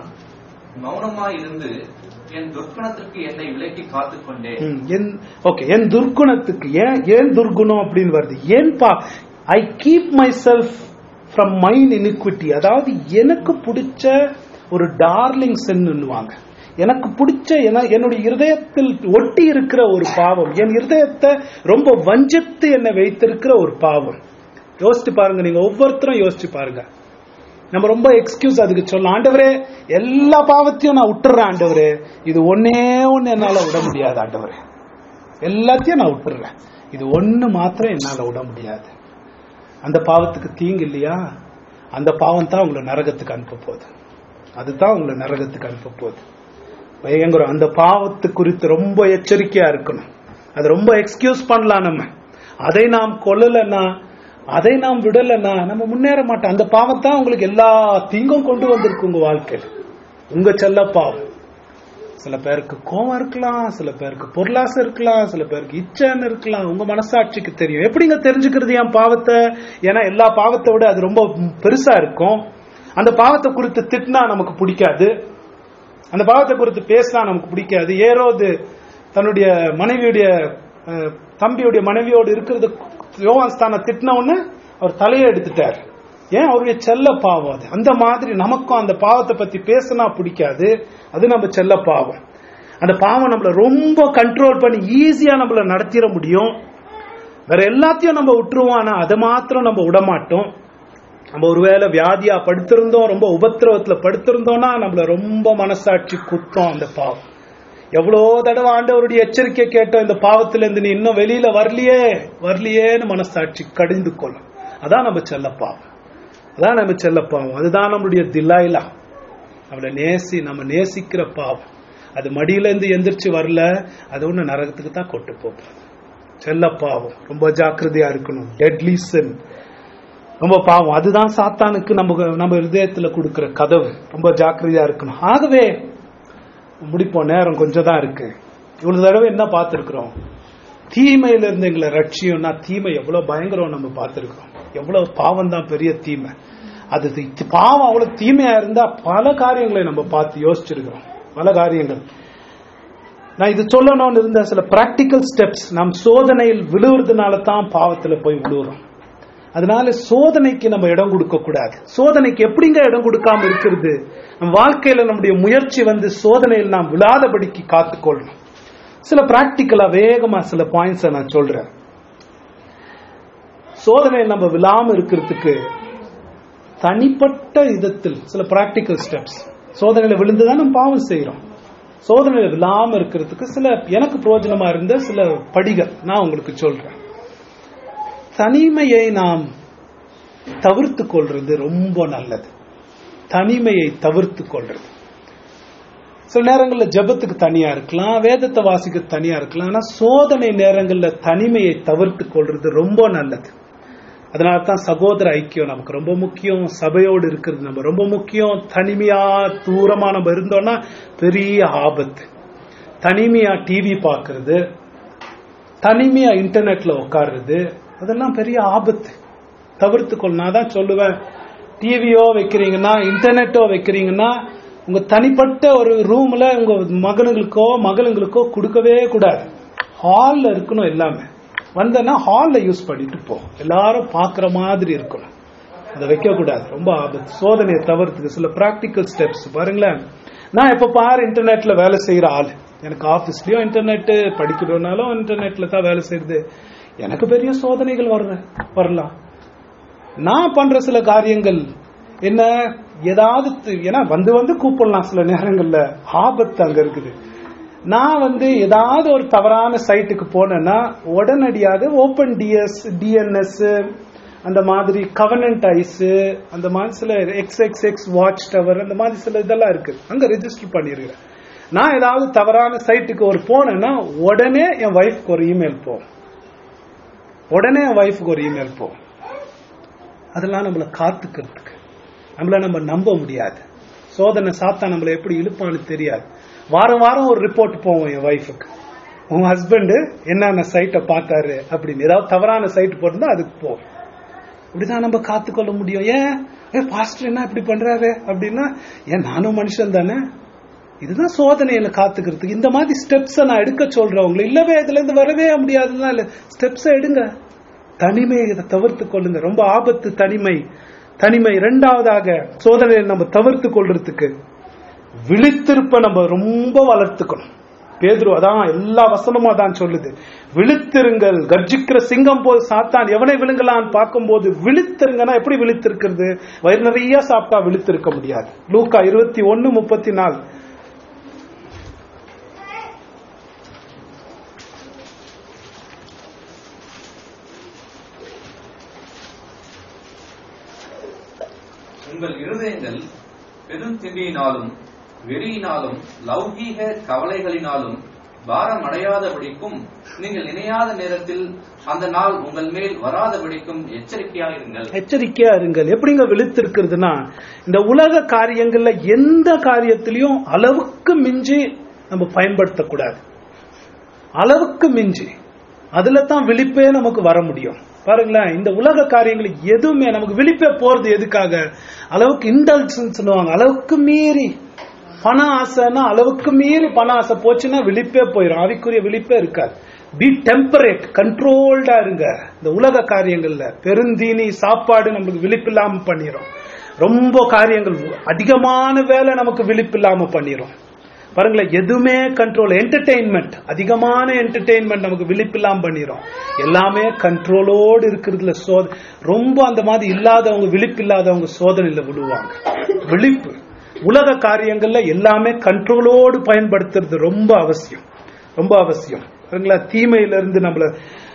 S2: மௌனமாய் இருந்து என் துர்க்கணத்திற்கு என்னை விலக்கி காத்துக் கொண்டேன்
S1: ம், என் ஓகே என் துர்க்குணத்துக்கு ஏன் ஏன் துர்குணம் அப்படின்னு வருது ஏன் பா I keep myself from mind iniquity அதாவது எனக்கு பிடிச்ச ஒரு டார்லிங் சென்னுவாங்க எனக்கு பிடிச்ச என- என்னுடைய இருதயத்தில் ஒட்டி இருக்கிற ஒரு பாவம் என் இருதயத்தை ரொம்ப வஞ்சித்து என்னை வைத்திருக்கிற ஒரு பாவம் யோசிச்சு பாருங்க நீங்க ஒவ்வொருத்தரும் யோசிச்சு பாருங்க நம்ம ரொம்ப எக்ஸ்கியூஸ் அதுக்கு சொல்லலாம் ஆண்டவரே எல்லா பாவத்தையும் நான் விட்டுறேன் ஆண்டவரே இது ஒன்னே ஒண்ணு என்னால விட முடியாது ஆண்டவரே எல்லாத்தையும் நான் விட்டுறேன் இது ஒண்ணு மாத்திரம் என்னால விட முடியாது அந்த பாவத்துக்கு தீங்கு இல்லையா அந்த பாவம் தான் உங்களை நரகத்துக்கு அனுப்ப போகுது அதுதான் உங்களை நரகத்துக்கு அனுப்ப போகுது பயங்கரம் அந்த பாவத்து குறித்து ரொம்ப எச்சரிக்கையா இருக்கணும் அதை ரொம்ப எக்ஸ்கியூஸ் பண்ணலாம் நம்ம அதை நாம் கொல்லலைன்னா அதை நாம் விடலைன்னா நம்ம முன்னேற மாட்டோம் அந்த பாவம் தான் உங்களுக்கு எல்லா தீங்கும் கொண்டு வந்திருக்கு உங்க வாழ்க்கையில் உங்க செல்ல பாவம் சில பேருக்கு கோவம் இருக்கலாம் சில பேருக்கு பொருளாசை இருக்கலாம் சில பேருக்கு இச்சைன்னு இருக்கலாம் உங்க மனசாட்சிக்கு தெரியும் எப்படிங்க தெரிஞ்சுக்கிறது என் பாவத்தை ஏன்னா எல்லா பாவத்தை விட அது ரொம்ப பெருசா இருக்கும் அந்த பாவத்தை குறித்து திட்டினா நமக்கு பிடிக்காது அந்த பாவத்தை குறித்து பேசினா நமக்கு பிடிக்காது ஏரோது தன்னுடைய மனைவியுடைய அஹ், தம்பியுடைய மனைவியோடு இருக்கிறது யோவான் ஸ்தான திட்டின உடனே அவர் தலையை எடுத்துட்டார் ஏன் அவருடைய செல்ல பாவம் அது அந்த மாதிரி நமக்கும் அந்த பாவத்தை பத்தி பேசினா பிடிக்காது அது நம்ம செல்ல பாவம் அந்த பாவம் நம்மள ரொம்ப கண்ட்ரோல் பண்ணி ஈஸியா நம்மள நடத்திட முடியும் வேற எல்லாத்தையும் நம்ம விட்டுருவோம் ஆனா அதை மாத்திரம் நம்ம விட மாட்டோம் நம்ம ஒருவேளை வியாதியா படுத்திருந்தோம் ரொம்ப உபத்திரவத்துல படுத்திருந்தோம்னா நம்மள ரொம்ப மனசாட்சி குத்தம் அந்த பாவம் எவ்வளோ தடவை ஆண்டவருடைய எச்சரிக்கை கேட்டோம் இந்த பாவத்துல இருந்து நீ இன்னும் வெளியில வரலையே வரலையேன்னு மனசாட்சி கடிந்து கொள்ளும் அதான் நம்ம செல்ல பாவம் அதான் நம்ம செல்ல பாவம் அதுதான் நம்மளுடைய திலாயிலா அவளை நேசி நம்ம நேசிக்கிற பாவம் அது மடியில இருந்து எந்திரிச்சு வரல அது ஒண்ணு நரகத்துக்கு தான் கொண்டு போகும் செல்ல பாவம் ரொம்ப ஜாக்கிரதையா இருக்கணும் டெட்லி sin ரொம்ப பாவம் அதுதான் சாத்தானுக்கு நம்ம நம்ம இருதயத்துல கொடுக்கிற கதவு ரொம்ப ஜாக்கிரதையா இருக்கணும் ஆகவே முடிப்போம் நேரம் கொஞ்சம் தான் இருக்கு இவ்வளவு தடவை என்ன பார்த்திருக்கிறோம் தீமையில இருந்து எங்களை ரட்சியம்னா தீமை எவ்வளவு பயங்கரம் நம்ம பார்த்திருக்கிறோம் எவ்வளவு பாவம் தான் பெரிய தீமை அது தி- பாவம் அவ்வளவு தீமையா இருந்தா பல காரியங்களை நம்ம பார்த்து யோசிச்சிருக்கிறோம் பல காரியங்கள் நான் இது சொல்லணும்னு இருந்த சில பிராக்டிக்கல் ஸ்டெப்ஸ் நம் சோதனையில் விழுவுறதுனால தான் பாவத்துல போய் விழுவுறோம் அதனால சோதனைக்கு நம்ம இடம் கொடுக்க கூடாது சோதனைக்கு எப்படிங்க இடம் கொடுக்காம இருக்கிறது நம்ம வாழ்க்கையில நம்முடைய முயற்சி வந்து சோதனையில் நாம் விழாதபடிக்கு காத்துக்கொள்ளணும் சில பிராக்டிக்கலா வேகமா சில பாயிண்ட்ஸ் நான் சொல்றேன் சோதனையில் நம்ம விழாம இருக்கிறதுக்கு தனிப்பட்ட விதத்தில் சில பிராக்டிக்கல் ஸ்டெப்ஸ் சோதனையில விழுந்துதான் நம்ம பாவம் செய்யறோம் சோதனையில விழாம இருக்கிறதுக்கு சில எனக்கு பிரயோஜனமா இருந்த சில படிகள் நான் உங்களுக்கு சொல்றேன் தனிமையை நாம் தவிர்த்து கொள்றது ரொம்ப நல்லது தனிமையை தவிர்த்து கொள்றது சில நேரங்கள்ல ஜெபத்துக்கு தனியா இருக்கலாம் வேதத்தை வாசிக்க தனியா இருக்கலாம் ஆனா சோதனை நேரங்கள்ல தனிமையை தவிர்த்து கொள்றது ரொம்ப நல்லது அதனால தான் சகோதர ஐக்கியம் நமக்கு ரொம்ப முக்கியம் சபையோடு இருக்கிறது நம்ம ரொம்ப முக்கியம் தனிமையா தூரமா நம்ம இருந்தோம்னா பெரிய ஆபத்து தனிமையா டிவி பார்க்கிறது தனிமையா இன்டர்நெட்ல உட்காருறது அதெல்லாம் பெரிய ஆபத்து தவிர்த்துக்கொள் நான் தான் சொல்லுவேன் டிவியோ வைக்கிறீங்கன்னா இன்டர்நெட்டோ வைக்கிறீங்கன்னா உங்க தனிப்பட்ட ஒரு ரூம்ல உங்க மகனுங்களுக்கோ மகளுங்களுக்கோ கொடுக்கவே கூடாது ஹால்ல இருக்கணும் எல்லாமே வந்தனா ஹால்ல யூஸ் பண்ணிட்டு போ எல்லாரும் பாக்குற மாதிரி இருக்கணும் அதை வைக்க கூடாது ரொம்ப ஆபத்து சோதனையை தவிர்த்துக்கு சில பிராக்டிக்கல் ஸ்டெப்ஸ் பாருங்களேன் நான் எப்ப பாரு இன்டர்நெட்ல வேலை செய்யற ஆள் எனக்கு ஆபீஸ்லயும் இன்டர்நெட் படிக்கணும்னாலும் இன்டர்நெட்ல தான் வேலை செய்யுது எனக்கு பெரிய சோதனைகள் வர்ற வரலாம் நான் பண்ற சில காரியங்கள் என்ன ஏதாவது து- ஏன்னா வந்து வந்து கூப்பிடலாம் சில நேரங்கள்ல ஆபத்து அங்க இருக்குது நான் வந்து ஏதாவது ஒரு தவறான சைட்டுக்கு போனேன்னா உடனடியாக ஓப்பன் டிஎஸ் டிஎன்எஸ் அந்த மாதிரி கவர்னன்ட் ஐஸ் அந்த மாதிரி சில X X X watch tower அந்த மாதிரி சில இதெல்லாம் இருக்கு அங்க ரெஜிஸ்டர் பண்ணிருக்கிறேன் நான் ஏதாவது தவறான சைட்டுக்கு ஒரு போனேன்னா உடனே என் ஒய்ஃப்க்கு ஒரு இமெயில் போகும் உடனே என் ஒய்ஃப்க்கு ஒரு இமெயில் போகும் அதெல்லாம் நம்மளை காத்துக்கிறதுக்கு நம்மள நம்ம நம்ப முடியாது சோதனை சாத்தா நம்மளை எப்படி இழுப்பான்னு தெரியாது வாரம் வாரம் ஒரு ரிப்போர்ட் போவோம் என் ஒய்ஃபுக்கு உங்க ஹஸ்பண்ட் என்னென்ன சைட்டை பார்த்தாரு அப்படின்னு ஏதாவது தவறான சைட் போட்டிருந்தா அதுக்கு போவோம் இப்படிதான் நம்ம காத்துக்கொள்ள முடியும் ஏன் ஏ பாஸ்டர் என்ன இப்படி பண்றாரு அப்படின்னா ஏன் நானும் மனுஷன் தானே இதுதான் சோதனையில காத்துக்கிறதுக்கு இந்த மாதிரி ஸ்டெப்ஸை நான் எடுக்க சொல்றேன் உங்களை இல்லவே இதுல இருந்து வரவே முடியாதுன்னா இல்ல ஸ்டெப்ஸை எடுங்க தனிமையை இதை தவிர்த்து கொள்ளுங்க ரொம்ப ஆபத்து தனிமை தனிமை இரண்டாவதாக சோதனையை நம்ம தவிர்த்து கொள்றதுக்கு விழித்திருப்ப நம்ம ரொம்ப வளர்த்துக்கணும் பேதுரு அதான் எல்லா வசனமும் அதான் சொல்லுது விழித்திருங்கள் கர்ஜிக்கிற சிங்கம் போது சாத்தான் எவனை விழுங்கலான்னு பார்க்கும்போது விழித்திருங்கன்னா எப்படி விழித்திருக்கிறது வயிறு நிறைய சாப்பிட்டா விழித்திருக்க முடியாது லூக்கா இருபத்தி ஒன்னு முப்பத்தி நாலு
S2: உங்கள் இருதயங்கள் பெருந்திண்டியினாலும் வெறியினாலும் லௌகீக கவலைகளினாலும் பாரம் அடையாதபடிக்கும் நீங்கள் நினையாத நேரத்தில் அந்த நாள் உங்கள் மேல் வராதபடிக்கும் எச்சரிக்கையாயிருங்கள்
S1: எச்சரிக்கையா இருங்கள் எப்படிங்க விழித்திருக்கிறதுனா இந்த உலக காரியங்கள்ல எந்த காரியத்திலையும் அளவுக்கு மிஞ்சி நம்ம பயன்படுத்தக்கூடாது அளவுக்கு மிஞ்சி அதுல தான் விழிப்பே நமக்கு வர முடியும் பாருங்களேன் இந்த உலக காரியங்கள் எதுவுமே நமக்கு விழிப்பே போறது எதுக்காக அளவுக்கு இன்டெலிஜென்ஸ் சொல்லுவாங்க அளவுக்கு மீறி பண ஆசைன்னா அளவுக்கு மீறி பண ஆசை போச்சுன்னா விழிப்பே போயிடும் ஆவிக்குரிய விழிப்பே இருக்காது பி டெம்பரேட் கண்ட்ரோல்டா இருங்க இந்த உலக காரியங்கள்ல பெருந்தீனி சாப்பாடு நம்மளுக்கு விழிப்பில்லாம பண்ணிரும் ரொம்ப காரியங்கள் அதிகமான வேலை நமக்கு விழிப்பில்லாம பண்ணிரும் பாருங்களேன் எதுவுமே கண்ட்ரோல் என்டர்டெயின்மெண்ட் அதிகமான என்டர்டெயின்மெண்ட் நமக்கு விழிப்பில்லாம பண்ணிரும் எல்லாமே கண்ட்ரோலோடு இருக்கிறதுல சோத ரொம்ப அந்த மாதிரி இல்லாதவங்க விழிப்பில்லாதவங்க சோதனையில விடுவாங்க விழிப்பு உலக காரியங்கள்ல எல்லாமே கண்ட்ரோலோடு பயன்படுத்துறது ரொம்ப அவசியம் ரொம்ப அவசியம் பாருங்களா தீமையில இருந்து நம்மள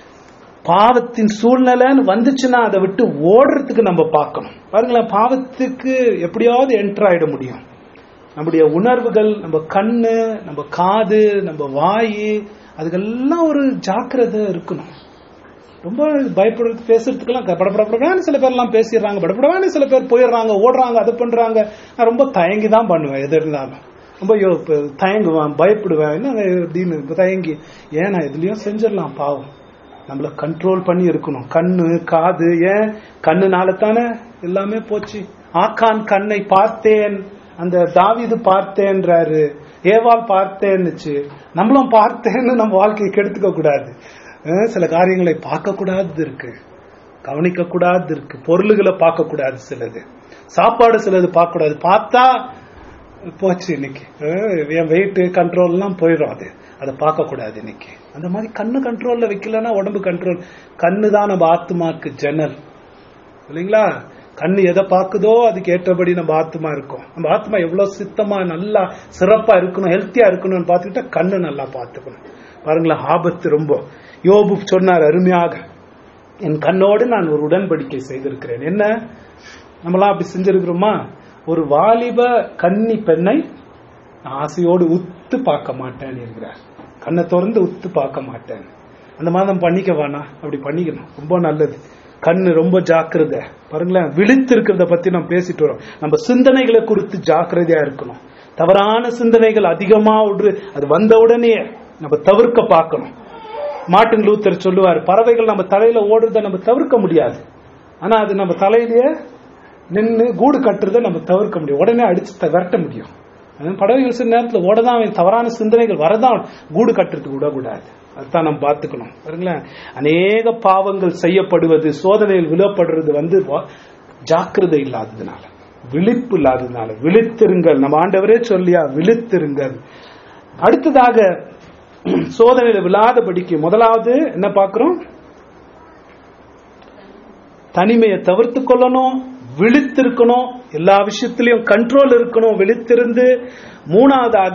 S1: பாவத்தின் சூழ்நிலைன்னு வந்துச்சுன்னா அதை விட்டு ஓடுறதுக்கு நம்ம பார்க்கணும் பாருங்களேன் பாவத்துக்கு எப்படியாவது என்டர் ஆயிட முடியும் நம்முடைய உணர்வுகள் நம்ம கண்ணு நம்ம காது நம்ம வாய் அதுக்கெல்லாம் ஒரு ஜாக்கிரதை இருக்கணும் ரொம்ப பயப்படுறது பேசுறதுக்கெல்லாம் படப்படப்படான்னு சில பேர்லாம் பேசிடுறாங்க படப்படவான்னு சில பேர் போயிடுறாங்க ஓடுறாங்க அது பண்றாங்க நான் ரொம்ப தயங்கி தான் பண்ணுவேன் எது இருந்தாலும் ரொம்ப யோ- இப்ப தயங்குவேன் பயப்படுவேன் என்ன அப்படின்னு இப்ப தயங்கி ஏன் நான் எதுலயும் செஞ்சிடலாம் பாவம் நம்மள கண்ட்ரோல் பண்ணி இருக்கணும் கண்ணு காது ஏன் கண்ணுனால தானே எல்லாமே போச்சு ஆக்கான் கண்ணை பார்த்தேன் அந்த தாவீது பார்த்தேன்றாரு ஏவாள் பார்த்தேன்னுச்சு நம்மளும் பார்த்தேன்னு நம்ம வாழ்க்கையை கெடுத்துக்க கூடாது அஹ் சில காரியங்களை பார்க்க கூடாது இருக்கு கவனிக்க கூடாது இருக்கு பொருளுகளை பார்க்க கூடாது சிலது சாப்பாடு சிலது பார்க்க கூடாது பார்த்தா போச்சு இன்னைக்கு அஹ் என் வெயிட் கண்ட்ரோல் எல்லாம் போயிடும் அது அதை பார்க்க கூடாது இன்னைக்கு அந்த மாதிரி கண்ணு கண்ட்ரோல்ல வைக்கலன்னா உடம்பு கண்ட்ரோல் கண்ணு தான் நம்ம ஆத்மாக்கு ஜன்னல் இல்லைங்களா கண்ணு எதை பார்க்குதோ அதுக்கு ஏற்றபடி நம்ம ஆத்மா இருக்கும் நம்ம ஆத்மா எவ்வளவு சித்தமா நல்லா சிறப்பா இருக்கணும் ஹெல்த்தியா இருக்கணும்னு பார்த்துக்கிட்டா கண்ணு நல்லா பார்த்துக்கணும் பாருங்களேன் ஆபத்து ரொம்ப யோபு சொன்னார் அருமையாக என் கண்ணோடு நான் ஒரு உடன்படிக்கை செய்திருக்கிறேன் என்ன நம்மளாம் அப்படி செஞ்சிருக்கிறோமா ஒரு வாலிப கன்னி பெண்ணை நான் ஆசையோடு உத்து பார்க்க மாட்டேன் இருக்கிறார் கண்ணை திறந்து உத்து பார்க்க மாட்டேன் அந்த மாதிரி நம்ம பண்ணிக்க வேணாம் அப்படி பண்ணிக்கணும் ரொம்ப நல்லது கண்ணு ரொம்ப ஜாக்கிரதை பாருங்களேன் விழித்து இருக்கிறத பத்தி நம்ம பேசிட்டு வரோம் நம்ம சிந்தனைகளை குறித்து ஜாக்கிரதையா இருக்கணும் தவறான சிந்தனைகள் அதிகமா விடு அது வந்த உடனே நம்ம தவிர்க்க பார்க்கணும் மார்ட்டின் லூத்தர் சொல்லுவார் பறவைகள் நம்ம தலையில ஓடுறத நம்ம தவிர்க்க முடியாது ஆனா அது நம்ம தலையிலேயே நின்று கூடு கட்டுறதை நம்ம தவிர்க்க முடியும் உடனே அடிச்சு த- விரட்ட முடியும் அது பறவைகள் சில நேரத்தில் ஓடதான் அவன் தவறான சிந்தனைகள் வரதான் கூடு கட்டுறதுக்கு விடக்கூடாது அதுதான் நம்ம பார்த்துக்கணும் பாருங்களேன் அநேக பாவங்கள் செய்யப்படுவது சோதனையில் விழப்படுறது வந்து வா- ஜாக்கிரதை இல்லாததுனால விழிப்பு இல்லாததுனால விழித்திருங்கள் நம்ம ஆண்டவரே சொல்லியா விழித்திருங்கள் அடுத்ததாக சோதனையில விழாதபடிக்கு முதலாவது என்ன பார்க்கிறோம் தனிமையை தவிர்த்து கொள்ளணும் விழித்திருக்கணும் எல்லா விஷயத்திலையும் கண்ட்ரோல் இருக்கணும் விழித்திருந்து மூணாவதாக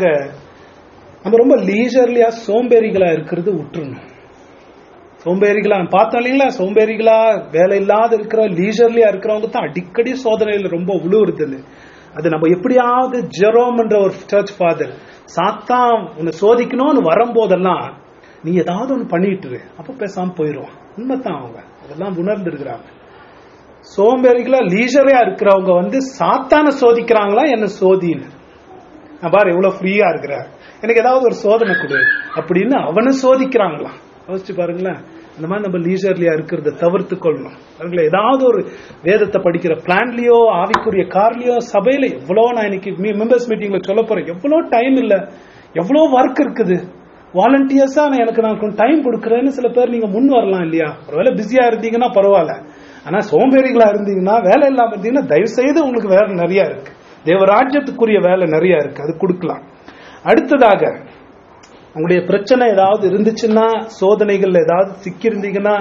S1: நம்ம ரொம்ப லீசர்லியா சோம்பேறிகளா இருக்கிறது விட்டுறணும் சோம்பேறிகளா பார்த்தோம் இல்லைங்களா சோம்பேறிகளா வேலை இல்லாத இருக்கிற லீசர்லியா இருக்கிறவங்க தான் அடிக்கடி சோதனையில ரொம்ப உழுவுறுதுன்னு அது நம்ம எப்படியாவது ஜெரோம் என்ற ஒரு சர்ச் ஃபாதர் சாத்தான் உன்னை சோதிக்கணும்னு வரும்போதெல்லாம் நீ ஏதாவது ஒன்று பண்ணிட்டு இரு. அப்ப பேசாம போயிடுவான் உண்மைதான் அவங்க அதெல்லாம் உணர்ந்துருக்கிறாங்க சோம்பேறிகளா லீசரையா இருக்கிறவங்க வந்து சாத்தான சோதிக்கிறாங்களா என்ன சோதின்னு நான் பாரு எவ்வளவு ஃப்ரீயா இருக்கிறார் எனக்கு ஏதாவது ஒரு சோதனை கொடு அப்படின்னு அவனை சோதிக்கிறாங்களாம் யோசிச்சு பாருங்களேன் அந்த மாதிரி நம்ம லீசர்லியா இருக்கிறத தவிர்த்து கொள்ளணும் பாருங்களேன் ஏதாவது ஒரு வேதத்தை படிக்கிற பிளான்லயோ ஆவிக்குரிய கார்லயோ சபையில எவ்வளோ நான் இன்னைக்கு மெம்பர்ஸ் மீட்டிங்ல சொல்ல போறேன் எவ்வளோ டைம் இல்ல எவ்வளோ ஒர்க் இருக்குது வாலண்டியர்ஸா நான் எனக்கு நான் கொஞ்சம் டைம் கொடுக்குறேன்னு சில பேர் நீங்க முன் வரலாம் இல்லையா ஒருவேளை பிஸியா இருந்தீங்கன்னா பரவாயில்ல ஆனா சோம்பேறிகளா இருந்தீங்கன்னா வேலை இல்லாம இருந்தீங்கன்னா தயவு செய்து உங்களுக்கு வேலை நிறைய இருக்கு தேவராஜ்யத்துக்குரிய வேலை நிறைய இருக்கு அது கொடுக்கலாம் அடுத்ததாக உங்களுடைய பிரச்சனை ஏதாவது இருந்துச்சுன்னா சோதனைகள் ஏதாவது சிக்கியிருந்தீங்கன்னா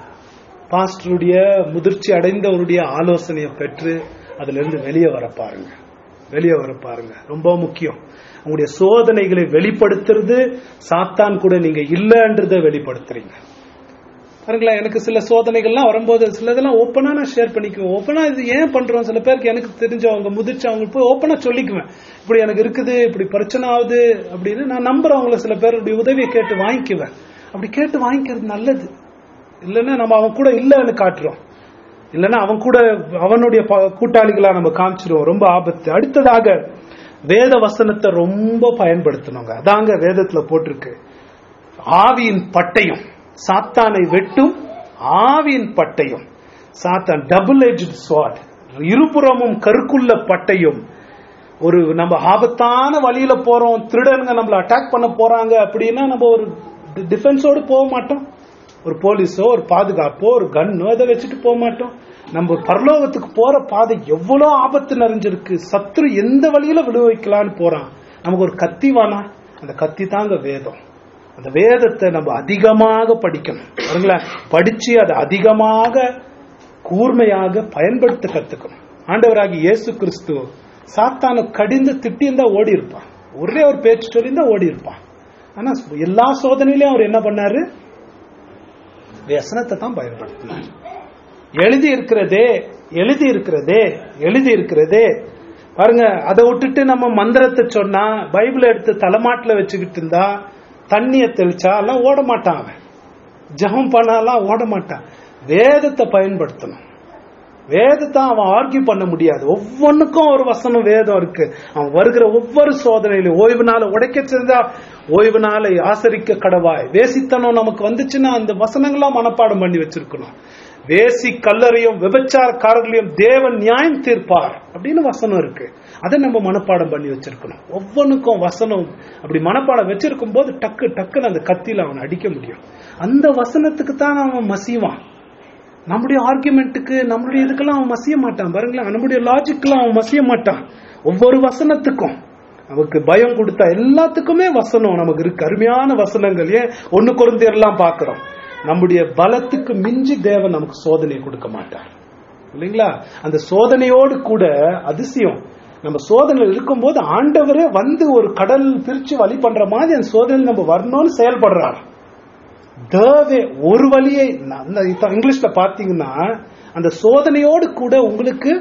S1: பாஸ்டருடைய முதிர்ச்சி அடைந்தவருடைய ஆலோசனையை பெற்று அதுல இருந்து வெளியே வர பாருங்க வெளியே வர பாருங்க ரொம்ப முக்கியம் உங்களுடைய சோதனைகளை வெளிப்படுத்துறது சாத்தான் கூட நீங்க இல்லைன்றதை வெளிப்படுத்துறீங்க பாருங்களேன் எனக்கு சில சோதனைகள்லாம் வரும்போது சிலதெல்லாம் ஓப்பனா நான் ஷேர் பண்ணிக்குவேன் ஓப்பனா இது ஏன் பண்றோம் சில பேருக்கு எனக்கு தெரிஞ்சவங்க முதிர்ச்சவங்க போய் ஓப்பனா சொல்லிக்குவேன் இப்படி எனக்கு இருக்குது இப்படி பிரச்சனை ஆகுது அப்படின்னு நான் நம்புறவங்கள சில பேருடைய உதவியை கேட்டு வாங்கிக்குவேன் அப்படி கேட்டு வாங்கிக்கிறது நல்லது இல்லைன்னா நம்ம அவன் கூட இல்லைன்னு காட்டுறோம் இல்லைன்னா அவன் கூட அவனுடைய ப- கூட்டாளிகளா நம்ம காமிச்சிருவோம் ரொம்ப ஆபத்து அடுத்ததாக வேத வசனத்தை ரொம்ப பயன்படுத்தணுங்க அதாங்க வேதத்துல போட்டிருக்கு ஆவியின் பட்டயம் சாத்தானை வெட்டும் ஆவியின் பட்டயம் சாத்தான் டபுள் எஜ் ஸ்வாட் இருபுறமும் கருக்குள்ள பட்டயம் ஒரு நம்ம ஆபத்தான வழியில போறோம் திருடனுங்க நம்மள அட்டாக் பண்ண போறாங்க அப்படின்னா நம்ம ஒரு டிஃபென்ஸோடு போக மாட்டோம் ஒரு போலீஸோ ஒரு பாதுகாப்போ ஒரு கன்னோ இதை வச்சுட்டு போக மாட்டோம் நம்ம பரலோகத்துக்கு போற பாதை எவ்வளவு ஆபத்து நிறைஞ்சிருக்கு சத்ரு எந்த வழியில விழுவைக்கலான்னு போறான் நமக்கு ஒரு கத்தி வானா அந்த கத்தி தாங்க வேதம் அந்த வேதத்தை நம்ம அதிகமாக படிக்கணும் பாருங்களேன் படிச்சு அதை அதிகமாக கூர்மையாக பயன்படுத்த கத்துக்கணும் ஆண்டவராகி இயேசு கிறிஸ்து சாத்தான கடிந்து திட்டியிருந்தா ஓடி இருப்பான் ஒரே ஒரு பேச்சு சொல்லியிருந்தா ஓடி இருப்பான் ஆனா எல்லா சோதனையிலையும் அவர் என்ன பண்ணாரு வசனத்தை தான் பயன்படுத்தினார் எழுதி இருக்கிறதே எழுதி இருக்கிறதே எழுதி இருக்கிறதே பாருங்க அதை விட்டுட்டு நம்ம மந்திரத்தை சொன்னா பைபிளை எடுத்து தலைமாட்டில் வச்சுக்கிட்டு இருந்தா தண்ணிய தெளிச்சா எல்லாம் ஓட மாட்டான் அவன் ஜெபம் பண்ணாலாம் ஓட மாட்டான் வேதத்தை பயன்படுத்தணும் வேதத்தை அவன் ஆர்கியூ பண்ண முடியாது ஒவ்வொன்றுக்கும் ஒரு வசனம் வேதம் இருக்கு அவன் வருகிற ஒவ்வொரு சோதனையிலும் ஓய்வு நாளை உடைக்க செஞ்சா ஓய்வு நாளை ஆசரிக்க கடவாய் வேசித்தனம் நமக்கு வந்துச்சுன்னா அந்த வசனங்களாம் மனப்பாடம் பண்ணி வச்சிருக்கணும் வேசி கல்லறையும் விபச்சாரக்காரர்களையும் தேவன் நியாயம் தீர்ப்பார் அப்படின்னு வசனம் இருக்கு அதை நம்ம மனப்பாடம் பண்ணி வச்சிருக்கணும் ஒவ்வொன்றுக்கும் வசனம் அப்படி மனப்பாடம் வச்சிருக்கும் போது டக்கு டக்குன்னு அந்த கத்தியில அவன் அடிக்க முடியும் அந்த வசனத்துக்கு தான் அவன் மசிவான் நம்முடைய ஆர்குமெண்ட்டுக்கு நம்மளுடைய இதுக்கெல்லாம் அவன் மசிய மாட்டான் பாருங்களேன் நம்முடைய லாஜிக்கெல்லாம் அவன் மசிய மாட்டான் ஒவ்வொரு வசனத்துக்கும் நமக்கு பயம் கொடுத்தா எல்லாத்துக்குமே வசனம் நமக்கு இருக்கு அருமையான வசனங்கள் ஏன் ஒன்னு குழந்தையெல்லாம் பாக்குறோம் நம்முடைய பலத்துக்கு மிஞ்சி தேவன் நமக்கு சோதனை கொடுக்க மாட்டார் இல்லைங்களா அந்த சோதனையோடு கூட அதிசயம் நம்ம சோதனையில் இருக்கும்போது ஆண்டவரே வந்து ஒரு கடல் பிரிச்சு வழி பண்ற மாதிரி அந்த சோதனையில் நம்ம வரணும்னு செயல்படுறாரு தேவே ஒரு வழியை நான் இந்த இங்கிலீஷ்ல பாத்தீங்கன்னா அந்த சோதனையோடு கூட உங்களுக்கு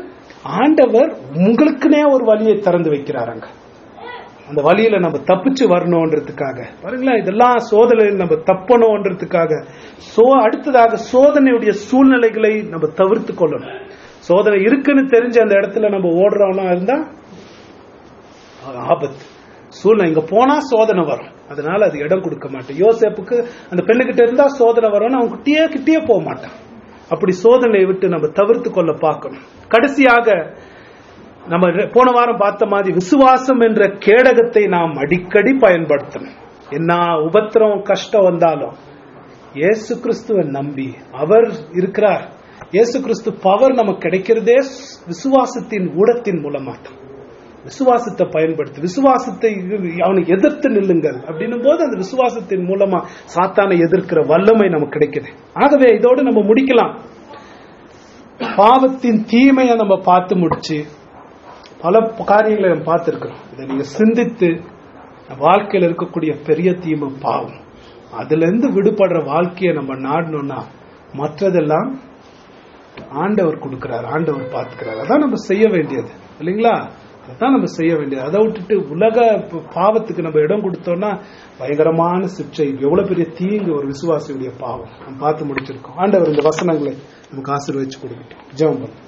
S1: ஆண்டவர் உங்களுக்குனே ஒரு வழியை திறந்து வைக்கிறாருங்க அந்த வழியில நம்ம தப்பிச்சு வரணும்ன்றதுக்காக பாருங்களேன் இதெல்லாம் சோதனையில் நம்ம தப்பணும்ன்றதுக்காக சோ அடுத்ததாக சோதனையுடைய சூழ்நிலைகளை நம்ம தவிர்த்து கொள்ளணும் சோதனை இருக்குன்னு தெரிஞ்ச அந்த இடத்துல நம்ம ஓடுறோம்னா இருந்தா அது ஆபத்து சூழ்நிலை இங்க போனா சோதனை வரும் அதனால அது இடம் கொடுக்க மாட்டேன் யோசேப்புக்கு அந்த பெண்ணுகிட்ட இருந்தா சோதனை வரும்னு அவன் கிட்டயே கிட்டயே போக மாட்டான் அப்படி சோதனையை விட்டு நம்ம தவிர்த்து கொள்ள பார்க்கணும் கடைசியாக நம்ம ரெ- போன வாரம் பார்த்த மாதிரி விசுவாசம் என்ற கேடகத்தை நாம் அடிக்கடி பயன்படுத்தணும் என்ன உபத்திரம் கஷ்டம் வந்தாலும் இயேசு கிறிஸ்துவை நம்பி அவர் இருக்கிறார் இயேசு கிறிஸ்து பவர் நமக்கு கிடைக்கிறதே விசுவாசத்தின் ஊடத்தின் மூலமா தான் விசுவாசத்தை பயன்படுத்தி விசுவாசத்தை அவனுக்கு எதிர்த்து நில்லுங்கள் அப்படின்னும் போது அந்த விசுவாசத்தின் மூலமா சாத்தானை எதிர்க்கிற வல்லமை நமக்கு கிடைக்குது ஆகவே இதோடு நம்ம முடிக்கலாம் பாவத்தின் தீமையை நம்ம பார்த்து முடிச்சு பல காரியங்களை நம்ம பார்த்திருக்கிறோம் இதை நீங்க சிந்தித்து வாழ்க்கையில இருக்கக்கூடிய பெரிய தீமை பாவம் அதுல இருந்து விடுபடுற வாழ்க்கையை நம்ம நாடணும்னா மற்றதெல்லாம் ஆண்டவர் கொடுக்கிறார் ஆண்டவர் பார்த்துக்கிறார் அதான் நம்ம செய்ய வேண்டியது இல்லைங்களா அதான் நம்ம செய்ய வேண்டியது அதை விட்டுட்டு உலக ப- பாவத்துக்கு நம்ம இடம் கொடுத்தோம்னா பயங்கரமான சிற்றை எவ்வளவு பெரிய தீங்கு ஒரு விசுவாசியுடைய பாவம் நம்ம பார்த்து முடிச்சிருக்கோம் ஆண்டவர் இந்த வசனங்களை நமக்கு ஆசீர்வதிச்சு கொடுக்கட்டும் ஜெபம் பண்ணும்